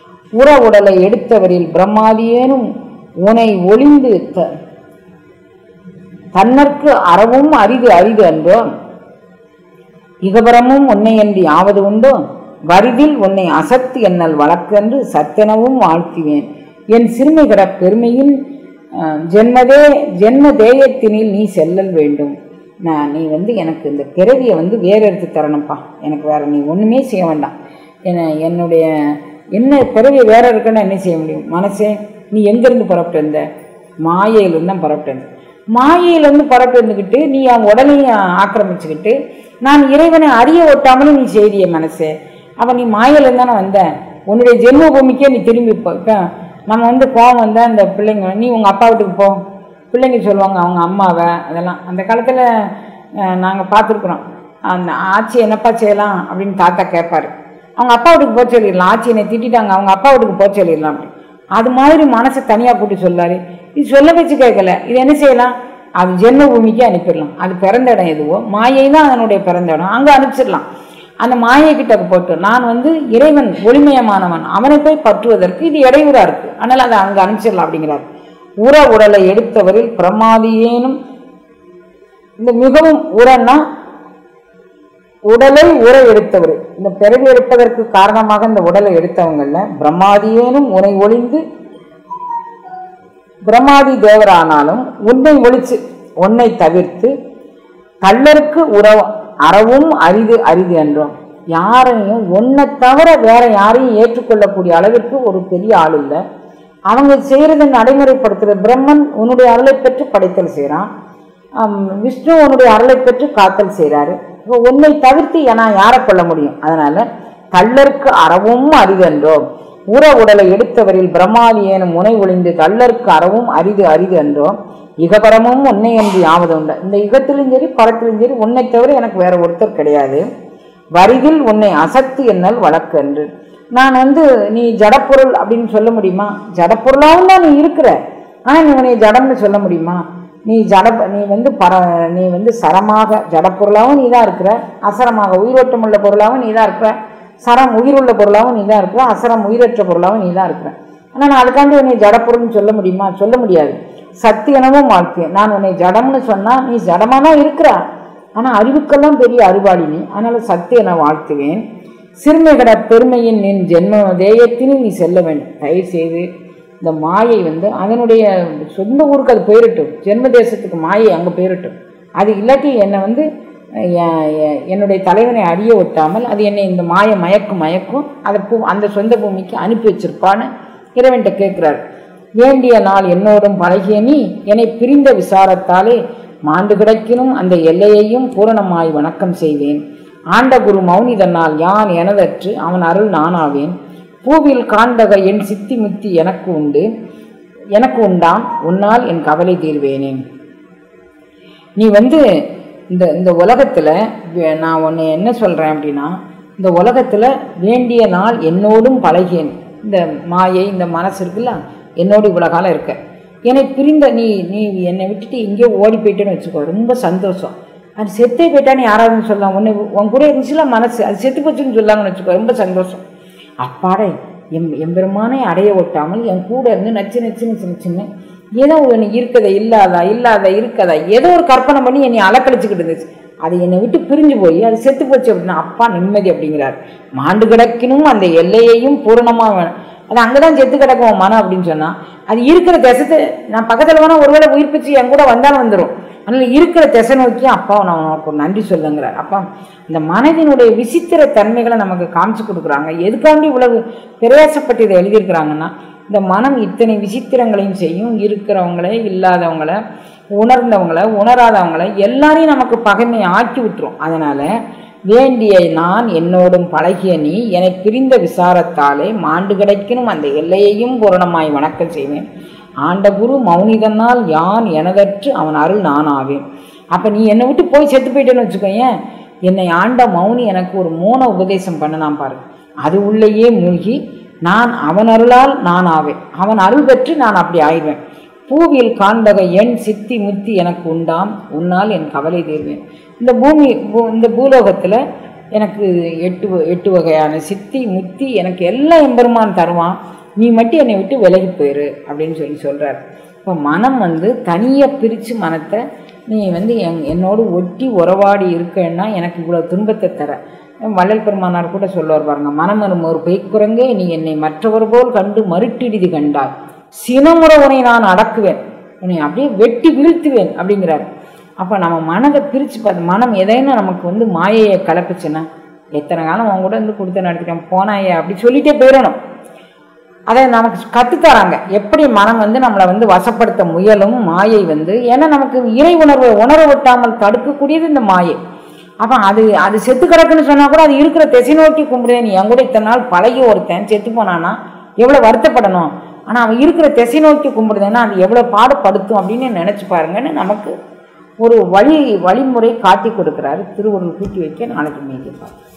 உற உடலை எடுத்தவரில் பிரம்மாதியேனும் உனை ஒளிந்து த தன்னற்கு அறவும் அரிது அரிது அன்றோ இகபரமும் உன்னையன்றி ஆவது உண்டோ வரிதில் உன்னை அசத்து என்னல் வழக்கென்று சத்தெனவும் வாழ்த்துவேன் என் சிறுமை கிட பெருமையின் அஹ், ஜென்மதே ஜென்ம தேயத்தினில் நீ செல்லல் வேண்டும் நான் நீ வந்து எனக்கு இந்த பிறவியை வந்து வேற எடுத்து தரணும்ப்பா எனக்கு வேற நீ ஒன்றுமே செய்ய வேண்டாம் என என்னுடைய என்ன பிறவி வேற இருக்குன்னா என்ன செய்ய முடியும் மனசே நீ எங்கேருந்து புறப்பட்டு வந்த மாயையிலிருந்து தான் புறப்பட்டு வந்த மாயையிலேருந்து புறப்பட்டு வந்துக்கிட்டு நீ அவன் உடலையும் ஆக்கிரமிச்சுக்கிட்டு நான் இறைவனை அறிய ஒட்டாமலும் நீ செய்திய மனசே அவன் நீ மாயையிலேருந்து தானே வந்த உன்னுடைய ஜென்ம பூமிக்கே நீ திரும்பி போ இப்போ நம்ம வந்து கோவம் வந்தால் இந்த பிள்ளைங்க நீ உங்கள் அப்பா வீட்டுக்கு போ பிள்ளைங்க சொல்லுவாங்க அவங்க அம்மாவை அதெல்லாம் அந்த காலத்தில் நாங்கள் பார்த்துருக்குறோம் அந்த ஆட்சி என்னப்பா செய்யலாம் அப்படின்னு தாத்தா கேட்பாரு அவங்க அப்பா வீட்டுக்கு போக சொல்லிடலாம் ஆட்சி என்னை திட்டிட்டாங்க அவங்க அப்பா வீட்டுக்கு போக சொல்லிடலாம் அப்படி அது மாதிரி மனசை தனியாக கூட்டி சொல்லாரு இது சொல்ல வச்சு கேட்கல இது என்ன செய்யலாம் அது ஜென்ம பூமிக்கு அனுப்பிடலாம் அது பிறந்த இடம் எதுவோ மாயை தான் அதனுடைய பிறந்த இடம் அங்கே அனுப்பிச்சிடலாம் அந்த மாயை கிட்ட போட்டு நான் வந்து இறைவன் ஒளிமயமானவன் அவனை போய் பற்றுவதற்கு இது இடையூறா இருக்கு அதனால அதை அங்கே அனுப்பிச்சிடலாம் அப்படிங்கிறார் உர உடலை எடுத்தவரில் பிரமாதியேனும் இந்த மிகவும் உரன்னா உடலை உர எடுத்தவர் இந்த பிறவி எடுப்பதற்கு காரணமாக இந்த உடலை எடுத்தவங்கள்ல பிரம்மாதியேனும் உனை ஒளிந்து பிரம்மாதி தேவரானாலும் உன்னை ஒழிச்சு உன்னை தவிர்த்து கள்ளருக்கு உறவு அறவும் அரிது அரிது என்றோம் யாரையும் உன்னை தவிர வேற யாரையும் ஏற்றுக்கொள்ளக்கூடிய அளவிற்கு ஒரு பெரிய ஆள் இல்லை அவங்க செய்கிறத நடைமுறைப்படுத்துகிற பிரம்மன் உன்னுடைய அருளை பெற்று படைத்தல் செய்கிறான் விஷ்ணு உன்னுடைய அருளை பெற்று காத்தல் செய்கிறாரு இப்போ உன்னை தவிர்த்து நான் யாரை கொள்ள முடியும் அதனால கள்ளருக்கு அறவும் அரிதென்றோம் உற உடலை எடுத்தவரில் பிரம்மாதி ஏனும் முனை ஒளிந்து கள்ளருக்கு அறவும் அரிது அரிது என்றோம் இகபரமும் உன்னை என்று யாவது உண்டு இந்த யுகத்திலும் சரி பரத்திலும் சரி உன்னை தவிர எனக்கு வேற ஒருத்தர் கிடையாது வரிதில் உன்னை அசத்து என்னல் வழக்கு என்று நான் வந்து நீ ஜடப்பொருள் அப்படின்னு சொல்ல முடியுமா ஜடப்பொருளாகவும் தான் நீ இருக்கிற ஆனால் நீ உன்னை ஜடம்னு சொல்ல முடியுமா நீ ஜட நீ வந்து பர நீ வந்து சரமாக ஜடப்பொருளாகவும் நீ தான் இருக்கிற அசரமாக உயிரோட்டம் உள்ள பொருளாகவும் நீ தான் இருக்கிற சரம் உயிருள்ள பொருளாகவும் நீ தான் இருக்கிற அசரம் உயிரற்ற பொருளாகவும் நீ தான் இருக்கிற ஆனால் நான் அதுக்காண்டி உன்னை ஜடப்பொருள்னு சொல்ல முடியுமா சொல்ல முடியாது சத்தியனமும் வாழ்க்கை நான் உன்னை ஜடம்னு சொன்னால் நீ ஜடமாக தான் இருக்கிற ஆனால் அறிவுக்கெல்லாம் பெரிய அறிவாளி நீ அதனால் சத்தியனை வாழ்த்துவேன் சிறுமைகட பெருமையின் நின் ஜென்ம தேயத்தினும் நீ செல்ல வேண்டும் தயவு செய்து இந்த மாயை வந்து அதனுடைய சொந்த ஊருக்கு அது போயிடட்டும் ஜென்ம தேசத்துக்கு மாயை அங்கே போயிடட்டும் அது இல்லாட்டி என்னை வந்து என்னுடைய தலைவனை அறிய ஒட்டாமல் அது என்னை இந்த மாய மயக்கும் மயக்கும் அதை பூ அந்த சொந்த பூமிக்கு அனுப்பி வச்சிருப்பான்னு இறைவன்கிட்ட கேட்குறாரு வேண்டிய நாள் என்னோடும் பழகிய நீ என்னை பிரிந்த விசாரத்தாலே மாண்டு கிடக்கினும் அந்த எல்லையையும் பூரணமாய் வணக்கம் செய்வேன் ஆண்ட குரு மௌனி தன்னால் யான் எனதற்று அவன் அருள் நானாவேன் பூவில் காண்டக என் சித்தி முத்தி எனக்கு உண்டு எனக்கு உண்டாம் உன்னால் என் கவலை தீர்வேனேன் நீ வந்து இந்த இந்த உலகத்தில் நான் உன்னை என்ன சொல்கிறேன் அப்படின்னா இந்த உலகத்தில் வேண்டிய நாள் என்னோடும் பழகியேன் இந்த மாயை இந்த மனசு இருக்குல்ல என்னோடு இவ்வளோ காலம் இருக்க என்னை பிரிந்த நீ நீ என்னை விட்டுட்டு எங்கேயோ ஓடி போயிட்டேன்னு வச்சுக்கோ ரொம்ப சந்தோஷம் அது செத்தே போயிட்டான்னு யாராவது சொல்லலாம் உன்னை உன் கூட இருந்துச்சுல மனசு அது செத்து போச்சுன்னு சொல்லாங்கன்னு வச்சுக்கோ ரொம்ப சந்தோஷம் அப்பாடே எம் எம்பெருமானை அடைய ஒட்டாமல் என் கூட இருந்து நச்சு நச்சுன்னு சின்ன சின்ன ஏதோ ஒன்று இருக்கதா இல்லாதா இல்லாத இருக்கதா ஏதோ ஒரு கற்பனை பண்ணி என்னை அலக்கழிச்சுக்கிட்டு இருந்துச்சு அது என்னை விட்டு பிரிஞ்சு போய் அது செத்து போச்சு அப்படின்னா அப்பா நிம்மதி அப்படிங்கிறார் மாண்டு கிடக்கினும் அந்த எல்லையையும் பூரணமாக வேணும் அது அங்கே தான் செத்து கிடக்கும் மனம் அப்படின்னு சொன்னால் அது இருக்கிற திசத்தை நான் பக்கத்தில் வேணால் ஒருவேளை உயிர்ப்பிச்சு என் கூட வந்தாலும் வந்துடும் அதனால் இருக்கிற திசை நோக்கி அப்பா நான் உனக்கு ஒரு நன்றி சொல்லுங்கிறார் அப்பா இந்த மனதினுடைய விசித்திர தன்மைகளை நமக்கு காமிச்சு கொடுக்குறாங்க எதுக்காண்டி இவ்வளவு பிரயாசப்பட்டு இதை எழுதியிருக்கிறாங்கன்னா இந்த மனம் இத்தனை விசித்திரங்களையும் செய்யும் இருக்கிறவங்கள இல்லாதவங்கள உணர்ந்தவங்கள உணராதவங்கள எல்லாரையும் நமக்கு பகைமை ஆக்கி விட்டுரும் அதனால் வேண்டிய நான் என்னோடும் பழகிய நீ என்னை பிரிந்த விசாரத்தாலே மாண்டு கிடைக்கணும் அந்த எல்லையையும் பூரணமாய் வணக்கம் செய்வேன் ஆண்ட குரு மௌனிதனால் யான் எனதற்று அவன் அருள் நான் ஆவேன் அப்போ நீ என்னை விட்டு போய் செத்து போயிட்டேன்னு வச்சுக்கோயேன் என்னை ஆண்ட மௌனி எனக்கு ஒரு மூண உபதேசம் பண்ணலாம் பாரு அது உள்ளேயே மூழ்கி நான் அவன் அருளால் நான் ஆவேன் அவன் அருள் பெற்று நான் அப்படி ஆயிடுவேன் பூவில் காண்பக என் சித்தி முத்தி எனக்கு உண்டாம் உன்னால் என் கவலை தீர்வேன் இந்த பூமி பூ- இந்த பூலோகத்தில் எனக்கு எட்டு வ- எட்டு வகையான சித்தி முத்தி எனக்கு எல்லாம் எம்பெருமான் தருவான் நீ மட்டும் என்னை விட்டு விலகி போயிரு அப்படின்னு சொல்லி சொல்கிறார் இப்போ மனம் வந்து தனியாக பிரித்து மனத்தை நீ வந்து என் என்னோடு ஒட்டி உறவாடி இருக்கேன்னா எனக்கு இவ்வளோ துன்பத்தை தர வள்ளல் பெருமானார் கூட சொல்லுவார் பாருங்க மனமரும் ஒரு பெய்க்குரங்கே நீ என்னை மற்றவர் போல் கண்டு மறுட்டிடிது கண்டாய் சினமுறை உன்னை நான் அடக்குவேன் உன்னை அப்படியே வெட்டி வீழ்த்துவேன் அப்படிங்கிறார் அப்போ நம்ம மனதை பிரித்து பார்த்து மனம் எதைன்னா நமக்கு வந்து மாயையை கலப்புச்சுன்னா எத்தனை காலம் அவங்க கூட இருந்து கொடுத்து நடத்திட்டேன் போனாயே அப்படி சொல்லிட்டே போயிடணும் அதை நமக்கு கற்றுத்தராங்க எப்படி மனம் வந்து நம்மளை வந்து வசப்படுத்த முயலும் மாயை வந்து ஏன்னா நமக்கு இறை உணர்வை உணர விட்டாமல் தடுக்கக்கூடியது இந்த மாயை அப்போ அது அது செத்து கிடக்குன்னு சொன்னால் கூட அது இருக்கிற திசை நோக்கி கும்பிடுதே நீ என் கூட இத்தனை நாள் பழகி ஒருத்தன் செத்து போனானா எவ்வளோ வருத்தப்படணும் ஆனால் அவன் இருக்கிற திசை நோக்கி கும்பிடுதேன்னா அது எவ்வளோ பாடுபடுத்தும் அப்படின்னு நினச்சி பாருங்கன்னு நமக்கு ஒரு வழி வழிமுறை காட்டி கொடுக்குறாரு திருவள்ளுவர் கூட்டி வைக்க நாளைக்கு மீதி பார்ப்போம்